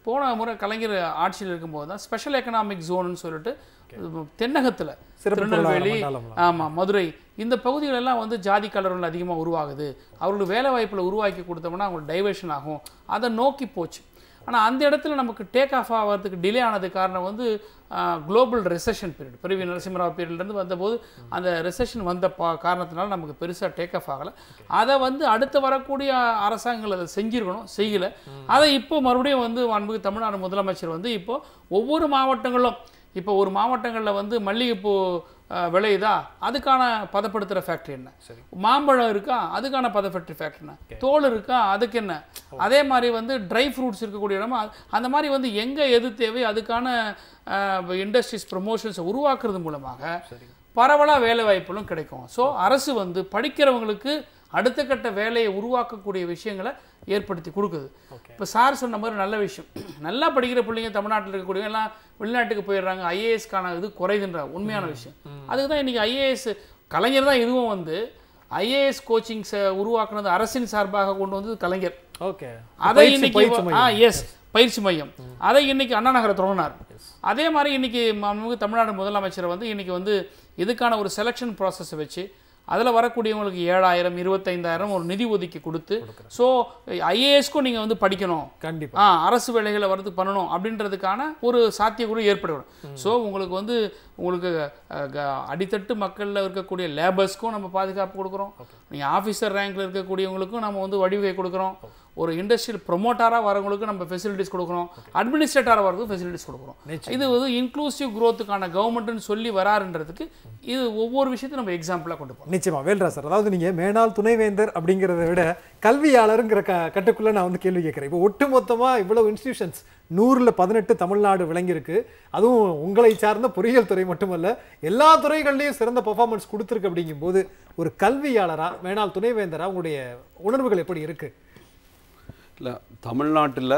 போன முறை கலைஞர் ஆட்சியில் இருக்கும்போது தான் ஸ்பெஷல் எக்கனாமிக் ஜோன்னு சொல்லிட்டு தென்னகத்தில் சிறப்பு திருநெல்வேலி பொருளாதார மண்டலம். ஆமா மதுரை இந்த பகுதிகள் எல்லாம் வந்து ஜாதி கலர்கள் அதிகமாக உருவாகுது அவர்களுக்கு வேலை வாய்ப்புல உருவாக்கி கொடுத்தோம்னா அவங்களுக்கு டைவர்ஷன் ஆகும் அதை நோக்கி போச்சு ஆனா அந்த இடத்துல நமக்கு டேக் ஆஃப் ஆகிறதுக்கு டிலே ஆனது காரணம் வந்து global recession period P V Narasimha Rao பீரியட்லேருந்து வந்தபோது அந்த ரெசெஷன் வந்த பா காரணத்தினால நமக்கு பெருசா டேக் ஆஃப் ஆகலை அதை வந்து அடுத்து வரக்கூடிய அரசாங்கங்கள் அதை செஞ்சிருக்கணும் செய்யலை அதை இப்போ மறுபடியும் வந்து மாண்புமிகு தமிழ்நாடு முதலமைச்சர் வந்து இப்போ ஒவ்வொரு மாவட்டங்களும் இப்போ ஒரு மாவட்டங்களில் வந்து மல்லிகைப்பூ அஹ், விளையுதா அதுக்கான பதப்படுத்துகிற ஃபேக்ட்ரி என்ன மாம்பழம் இருக்கா அதுக்கான பதப்படுத்துகிற ஃபேக்ட்ரி என்ன தோல் இருக்கா அதுக்கு என்ன அதே மாதிரி வந்து ட்ரை ஃப்ரூட்ஸ் இருக்கக்கூடிய இடமா அது- அந்த மாதிரி வந்து எங்கே எது தேவை அதுக்கான இண்டஸ்ட்ரீஸ் ப்ரொமோஷன்ஸை உருவாக்குறது மூலமாக பரவலாக வேலை வாய்ப்புகளும் கிடைக்கும் ஸோ அரசு வந்து படிக்கிறவங்களுக்கு அடுத்த கட்ட வேலையை உருவாக்கக்கூடிய விஷயங்களை ஏற்படுத்தி கொடுக்குது இப்போ சார் சொன்ன மாதிரி நல்ல விஷயம் நல்லா படிக்கிற பிள்ளைங்க தமிழ்நாட்டில் இருக்கக்கூடிய எல்லாம் வெளிநாட்டுக்கு போயிடுறாங்க ஐஏஎஸ்க்கான இது குறையுதுன்ற உண்மையான விஷயம் அதுக்கு தான் இன்றைக்கி ஐஏஎஸ் கலைஞர் தான் இதுவும் வந்து ஐஏஎஸ் கோச்சிங்ஸை உருவாக்குனது அரசின் சார்பாக கொண்டு வந்தது கலைஞர் ஓகே அதை பயிற்சி- இன்னைக்கு பயிற்சி ஆ மையம். எஸ் பயிற்சி மையம் அதை இன்னைக்கு அண்ணா நகர தொடங்கினார் அதே மாதிரி இன்னைக்கு மாண்புமிகு தமிழ்நாடு முதலமைச்சர் வந்து இன்னைக்கு வந்து இதுக்கான ஒரு செலெக்ஷன் ப்ராசஸை வச்சு அதில் வரக்கூடியவங்களுக்கு ஏழாயிரம் இருபத்தைந்தாயிரம் ஒரு நிதி ஒதுக்கி கொடுத்து ஸோ ஐஏஎஸ்க்கும் நீங்கள் வந்து படிக்கணும் கண்டிப்பா ஆ அரசு வேலைகளை வரது பண்ணணும் அப்படின்றதுக்கான ஒரு சாத்தியக்கூறு ஏற்படுத்தணும் ஸோ உங்களுக்கு வந்து உங்களுக்கு அஹ், க- அடித்தட்டு மக்களில் இருக்கக்கூடிய லேபர்ஸ்க்கும் நம்ம பாதுகாப்பு கொடுக்குறோம் நீங்கள் ஆஃபீஸர் ரேங்க்ல இருக்கக்கூடியவங்களுக்கும் நம்ம வந்து வழிவகை கொடுக்குறோம் ஒரு இண்டஸ்ட்ரியல் ப்ரொமோட்டராக வரவங்களுக்கு நம்ம ஃபெசிலிட்டிஸ் கொடுக்குறோம் அட்மினிஸ்ட்ரேட்டராக வரதுக்கு ஃபெசிலிட்டிஸ் கொடுக்குறோம் இது வந்து இன்க்ளூசிவ் growthக்கான கவர்மெண்ட்னு சொல்லி வராருன்றதுக்கு இது ஒவ்வொரு விஷயத்தையும் நம்ம எக்ஸாம்பிளாக கொண்டு போகிறோம் நிச்சயமா வேல்ராஜ் சார் அதாவது நீங்க மேனாள் துணைவேந்தர் அப்படிங்கிறத விட கல்வியாளருங்கிற க கட்டுக்குள்ள நான் வந்து கேள்வி கேட்கிறேன் இப்போ ஒட்டுமொத்தமா இவ்வளவு இன்ஸ்டிடியூஷன்ஸ் நூறுல பதினெட்டு தமிழ்நாடு விளங்கியிருக்கு அதுவும் உங்களை சார்ந்த பொறியியல் துறை மட்டுமல்ல எல்லா துறைகள்லையும் சிறந்த பெர்ஃபார்மன்ஸ் கொடுத்துருக்கு அப்படிங்கும்போது ஒரு கல்வியாளரா மேனாள் துணைவேந்தரா உங்களுடைய உணர்வுகள் எப்படி இருக்கு இல்லை தமிழ்நாட்டில்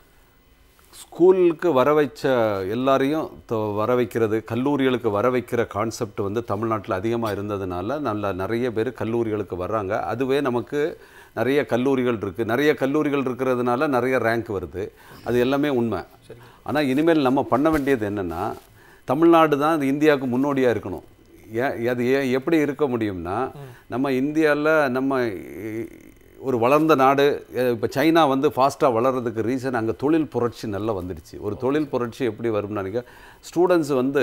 ஸ்கூலுக்கு வர வைச்ச எல்லாரையும் தொ- வர வைக்கிறது கல்லூரிகளுக்கு வர வைக்கிற கான்செப்ட் வந்து தமிழ்நாட்டில் அதிகமாக இருந்ததுனால நல்ல நிறைய பேர் கல்லூரிகளுக்கு வர்றாங்க அதுவே நமக்கு நிறைய கல்லூரிகள் இருக்குது நிறைய கல்லூரிகள் இருக்கிறதுனால நிறைய ரேங்க் வருது அது எல்லாமே உண்மை ஆனால் இனிமேல் நம்ம பண்ண வேண்டியது என்னென்னா தமிழ்நாடு தான் அது இந்தியாவுக்கு முன்னோடியாக இருக்கணும் ஏன் அது ஏன் எப்படி இருக்க முடியும்னா நம்ம இந்தியாவில் நம்ம இ- ஒரு வளர்ந்த நாடு இப்போ சைனா வந்து ஃபாஸ்ட்டாக வளர்கிறதுக்கு ரீசன் அங்கே தொழில் புரட்சி நல்லா வந்துடுச்சு ஒரு தொழில் புரட்சி எப்படி வரும்னு நினைக்க ஸ்டூடெண்ட்ஸ் வந்து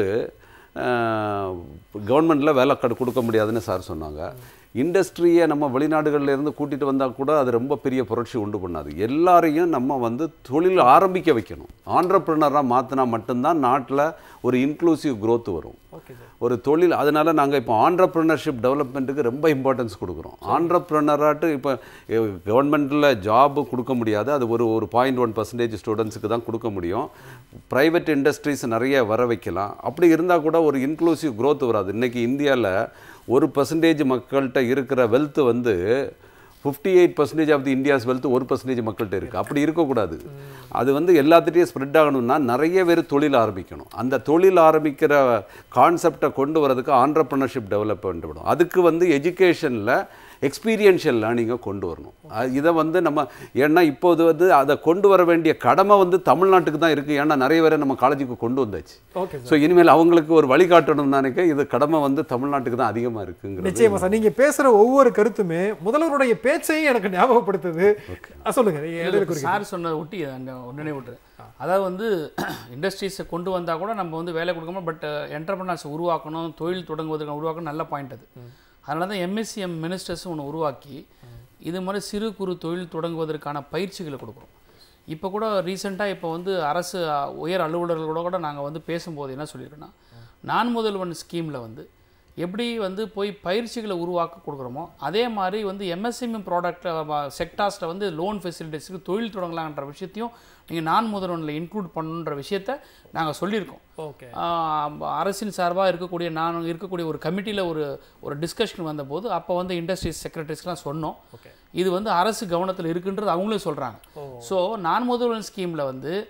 கவர்மெண்ட்டில் வேலை கடு கொடுக்க முடியாதுன்னு சார் சொன்னாங்க இண்டஸ்ட்ரியை நம்ம வெளிநாடுகள்ல இருந்து கூட்டிகிட்டு வந்தால் கூட அது ரொம்ப பெரிய புரட்சி உண்டு பண்ணாது எல்லாரையும் நம்ம வந்து தொழில் ஆரம்பிக்க வைக்கணும் ஆண்டர்பிரினராக மாற்றினா மட்டும்தான் நாட்டில் ஒரு இன்க்ளூசிவ் growth வரும் ஓகே சார் ஒரு தொழில் அதனால நாங்கள் இப்போ ஆண்டர்ப்ரினர்ஷிப் டெவலப்மெண்ட்டுக்கு ரொம்ப இம்பார்ட்டன்ஸ் கொடுக்குறோம் ஆண்டர்ப்ரினராட்டு இப்போ கவர்மெண்ட்டில் ஜாப் கொடுக்க முடியாது அது ஒரு ஒரு பாயிண்ட் ஒன் பர்சன்டேஜ் ஸ்டூடெண்ட்ஸுக்கு தான் கொடுக்க முடியும் ப்ரைவேட் இண்டஸ்ட்ரீஸ் நிறைய வர வைக்கலாம் அப்படி இருந்தால் கூட ஒரு இன்க்ளூசிவ் growth வராது இன்றைக்கி இந்தியாவில் ஒரு பர்சன்டேஜ் மக்கள்கிட்ட இருக்கிற வெல்த் வந்து fifty eight percentage of the India's wealth ஒரு பர்சன்டேஜ் மக்கள்கிட்ட இருக்குது அப்படி இருக்கக்கூடாது அது வந்து எல்லாத்துட்டையும் ஸ்ப்ரெட் ஆகணும்னா நிறைய பேர் தொழில் ஆரம்பிக்கணும் அந்த தொழில் ஆரம்பிக்கிற கான்செப்டை கொண்டு வரதுக்கு ஆண்டர்ப்ரினர்ஷிப் டெவலப் பண்ணிவிடும் அதுக்கு வந்து எஜுகேஷனில் எக்ஸ்பீரியன்ஷியல் லேர்னிங்கை கொண்டு வரணும் அ- இதை வந்து நம்ம ஏன்னா இப்போது வந்து அதை கொண்டு வர வேண்டிய கடமை வந்து தமிழ்நாட்டுக்கு தான் இருக்குது ஏன்னா நிறைய பேரை நம்ம காலேஜுக்கு கொண்டு வந்தாச்சு ஓகே ஸோ இனிமேல் அவங்களுக்கு ஒரு வழிகாட்டணும்னு நினைக்க இது கடமை வந்து தமிழ்நாட்டுக்கு தான் அதிகமாக இருக்குங்கிறது நிச்சயமா சார் நீங்க பேசுற ஒவ்வொரு கருத்துமே முதல்வருடைய பேச்சையும் எனக்கு ஞாபகப்படுத்துது அஹ் சொல்லுங்க நீங்க இடையில குறிக்க சார் சொன்னதை ஒட்டி அந்த நினைவுட்டு அதாவது வந்து இண்டஸ்ட்ரீஸை கொண்டு வந்தால் கூட நம்ம வந்து வேலை கொடுக்காம பட் என்டர்பிரனர்ஸ் உருவாக்கணும் தொழில் தொடங்குவதற்கு உருவாக்கணும் நல்ல பாயிண்ட் அது அதனால தான் எம்எஸ்சிஎம் மினிஸ்டர்ஸ் ஒன்று உருவாக்கி இது மாதிரி சிறு குறு தொழில் தொடங்குவதற்கான பயிற்சிகளை கொடுக்குறோம் இப்போ கூட ரீசெண்டாக இப்போ வந்து அரசு அ, உயர் அலுவலர்களோட கூட நாங்கள் வந்து பேசும்போது என்ன சொல்லியிருக்கோன்னா நான் முதல்வன் ஸ்கீமில் வந்து எப்படி வந்து போய் பயிற்சிகளை உருவாக்க கொடுக்குறோமோ அதே மாதிரி வந்து எம்எஸ்எம்இ ப்ராடக்ட் செக்டார்ஸில் வந்து லோன் ஃபெசிலிட்டிஸ்க்கு தொழில் தொடங்கலான்ற விஷயத்தையும் நீங்கள் நான் முதல்வனில் இன்க்ளூட் பண்ணணுன்ற விஷயத்த நாங்கள் சொல்லியிருக்கோம் ஓகே ஆஹ் அரசின் சார்பாக இருக்கக்கூடிய நான் இருக்கக்கூடிய ஒரு கமிட்டியில் ஒரு ஒரு டிஸ்கஷன் வந்தபோது அப்போ வந்து இண்டஸ்ட்ரீஸ் செக்ரட்டரிஸ்க்கெலாம் சொன்னோம் இது வந்து அரசு கவனத்தில் இருக்குன்றது அவங்களே சொல்கிறாங்க ஸோ நான் முதல்வன் ஸ்கீமில் வந்து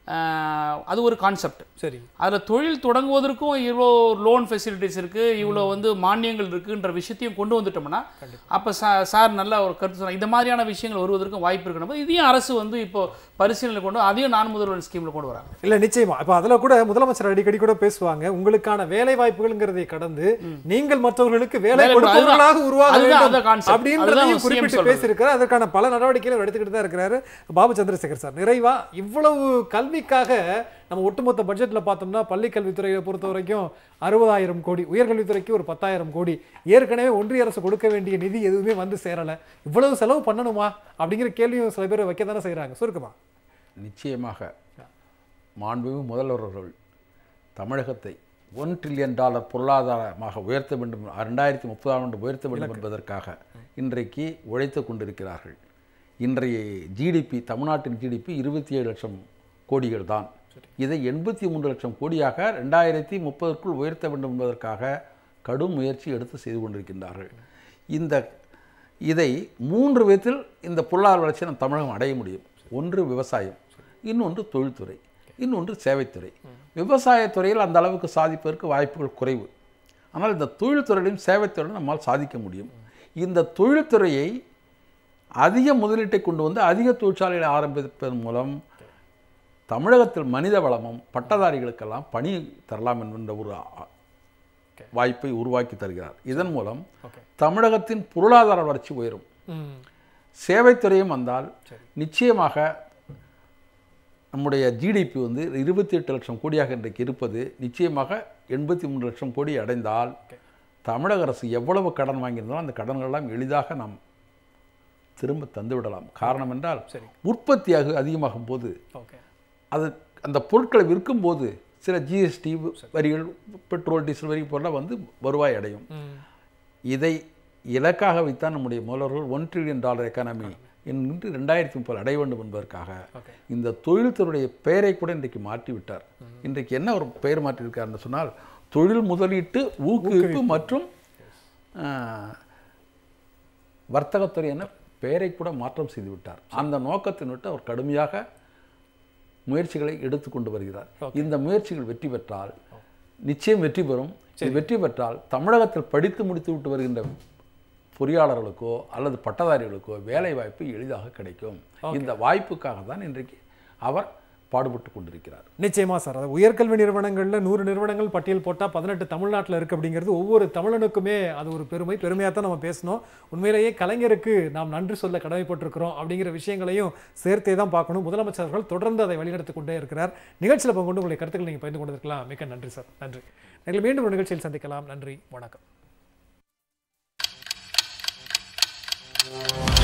ஆஹ், அது ஒரு கான்செப்ட் சரி அதில் தொழில் தொடங்குவதற்கும் இவ்வளோ லோன் ஃபெசிலிட்டிஸ் இருக்குது இவ்வளோ வந்து மானியங்கள் இருக்குன்ற விஷயத்தையும் கொண்டு வந்துட்டோம்னா அப்போ சா சார் நல்ல ஒரு கருத்து சொன்னாங்க இந்த மாதிரியான விஷயங்கள் வருவதற்கும் வாய்ப்பு இருக்கணும் இதையும் அரசு வந்து இப்போ பரிசீலனை கொண்டு அதையும் நான் முதல்வர் ஸ்கீமில் கொண்டு வராங்க இல்ல நிச்சயமா இப்ப அதுல கூட முதலமைச்சர் அடிக்கடி கூட பேசுவாங்க உங்களுக்கான வேலை வாய்ப்புகள்ங்கிறதை கடந்து நீங்கள் மற்றவர்களுக்கு வேலை வேலை கொடுப்பவர்களாக அதுதான். உருவாக அதுதான் வேண்டும் அந்த concept. அதுதான் அப்படின்றதையும் அவர் CM குறிப்பிட்டு சொல்றது. பேசியிருக்கிறார் அதற்கான பல நடவடிக்கைகளை அவர் எடுத்துக்கிட்டு தான் இருக்கிறாரு பாபு சந்திரசேகர் சார் நிறைவா இவ்வளவு கல்விக்காக நம்ம ஒட்டுமொத்த பட்ஜெட்ல பார்த்தோம்னா பள்ளி கல்வித்துறையை பொறுத்த வரைக்கும் அறுபதாயிரம் கோடி உயர்கல்வித்துறைக்கு ஒரு பத்தாயிரம் கோடி ஏற்கனவே ஒன்றிய அரசு கொடுக்க வேண்டிய நிதி எதுவுமே வந்து சேரல இவ்வளவு செலவு பண்ணணுமா அப்படிங்கிற கேள்வியும் சில பேர் வைக்க தானே செய்யறாங்க சுருக்கமா நிச்சயமாக மாண்புமிகு முதல்வர் அவர்கள் தமிழகத்தை ஒன் ட்ரில்லியன் டாலர் பொருளாதாரமாக உயர்த்த வேண்டும் ரெண்டாயிரத்தி முப்பதாம் ஆண்டு உயர்த்த வேண்டும் என்பதற்காக இன்றைக்கு உழைத்து கொண்டிருக்கிறார்கள் இன்றைய ஜிடிபி தமிழ்நாட்டின் ஜிடிபி இருபத்தி ஏழு லட்சம் கோடிகள் தான் இதை எண்பத்தி மூன்று லட்சம் கோடியாக ரெண்டாயிரத்தி முப்பதற்குள் உயர்த்த வேண்டும் என்பதற்காக கடும் முயற்சி எடுத்து செய்து கொண்டிருக்கின்றார்கள் இந்த இதை மூன்று விதத்தில் இந்த பொருளாதார வளர்ச்சியை நம் தமிழகம் அடைய முடியும் ஒன்று விவசாயம் இன்னொன்று தொழில்துறை இன்னொன்று சேவைத்துறை விவசாயத்துறையில் அந்த அளவுக்கு சாதிப்பதற்கு வாய்ப்புகள் குறைவு ஆனால் இந்த தொழில்துறையிலும் சேவைத்துறையிலும் நம்மால் சாதிக்க முடியும் இந்த தொழில்துறையை அதிக முதலீட்டை கொண்டு வந்து அதிக தொழிற்சாலைகளை ஆரம்பிப்பதன் மூலம் தமிழகத்தில் மனித வளமும் பட்டதாரிகளுக்கெல்லாம் பணி தரலாம் என்கின்ற ஒரு ஆ- வாய்ப்பை உருவாக்கி தருகிறார் இதன் மூலம் ஓகே தமிழகத்தின் பொருளாதார வளர்ச்சி உயரும் ம் சேவைத்துறையும் வந்தால் நிச்சயமாக நம்முடைய ஜிடிபி வந்து இருபத்தி எட்டு லட்சம் கோடியாக இன்றைக்கு இருப்பது நிச்சயமாக எண்பத்தி மூன்று லட்சம் கோடி அடைந்தால் தமிழக அரசு எவ்வளவு கடன் வாங்கியிருந்தாலும் அந்த கடன்களெல்லாம் எளிதாக நாம் திரும்ப தந்து விடலாம் காரணம் என்றால் சரி. உற்பத்தி அகு அதிகமாகும் போது ஓகே அது அந்த பொருட்களை விற்கும்போது சில ஜிஎஸ்டி வரிகள் பெட்ரோல் டீசல் வரி போல வந்து வருவாய் அடையும் ம் இதை இலக்காக வைத்தான் நம்முடைய முதல்வர்கள் ஒன் ட்ரில்லியன் டாலர் எக்கானமி என்று ரெண்டாயிரத்தி முப்பது அடைய வேண்டும் என்பதற்காக ஓகே இந்த தொழில்துறையுடைய பெயரை கூட இன்றைக்கு மாற்றி விட்டார் இன்றைக்கு என்ன ஒரு பெயர் மாற்றியிருக்காருன்னு சொன்னால் தொழில் முதலீட்டு ஊக்குவிப்பு மற்றும் ஆஹ், வர்த்தகத்துறை என பெயரை கூட மாற்றம் செய்து விட்டார் அந்த நோக்கத்தின் விட்டு அவர் கடுமையாக முயற்சிகளை எடுத்துக்கொண்டு வருகிறார் இந்த முயற்சிகள் வெற்றி பெற்றால் நிச்சயம் வெற்றி பெறும் இது வெற்றி பெற்றால் தமிழகத்தில் படித்து முடித்து விட்டு வருகின்ற பொறியாளர்களுக்கோ அல்லது பட்டதாரிகளுக்கோ வேலை வாய்ப்பு எளிதாக கிடைக்கும் இந்த வாய்ப்புக்காக தான் இன்றைக்கு அவர் பாடுபட்டு கொண்டிருக்கிறார் நிச்சயமா சார் அது உயர்கல்வி நிறுவனங்கள்ல நூறு நிறுவனங்கள் பட்டியல் போட்டா பதினெட்டு தமிழ்நாட்டில் இருக்கு அப்படிங்கிறது ஒவ்வொரு தமிழனுக்குமே அது ஒரு பெருமை பெருமையாக தான் நம்ம பேசணும் உண்மையிலேயே கலைஞருக்கு நாம் நன்றி சொல்ல கடமைப்பட்டிருக்கிறோம் அப்படிங்கிற விஷயங்களையும் சேர்த்தே தான் பார்க்கணும் முதலமைச்சர் அவர்கள் தொடர்ந்து அதை வழிநடத்தி கொண்டே இருக்கிறார் நிகழ்ச்சியில் பங்கு உங்களுடைய கருத்துக்களை நீங்கள் பகிர்ந்து கொண்டிருக்கலாம் மிக்க நன்றி சார் நன்றி நீங்கள் மீண்டும் ஒரு நிகழ்ச்சியில் சந்திக்கலாம் நன்றி வணக்கம்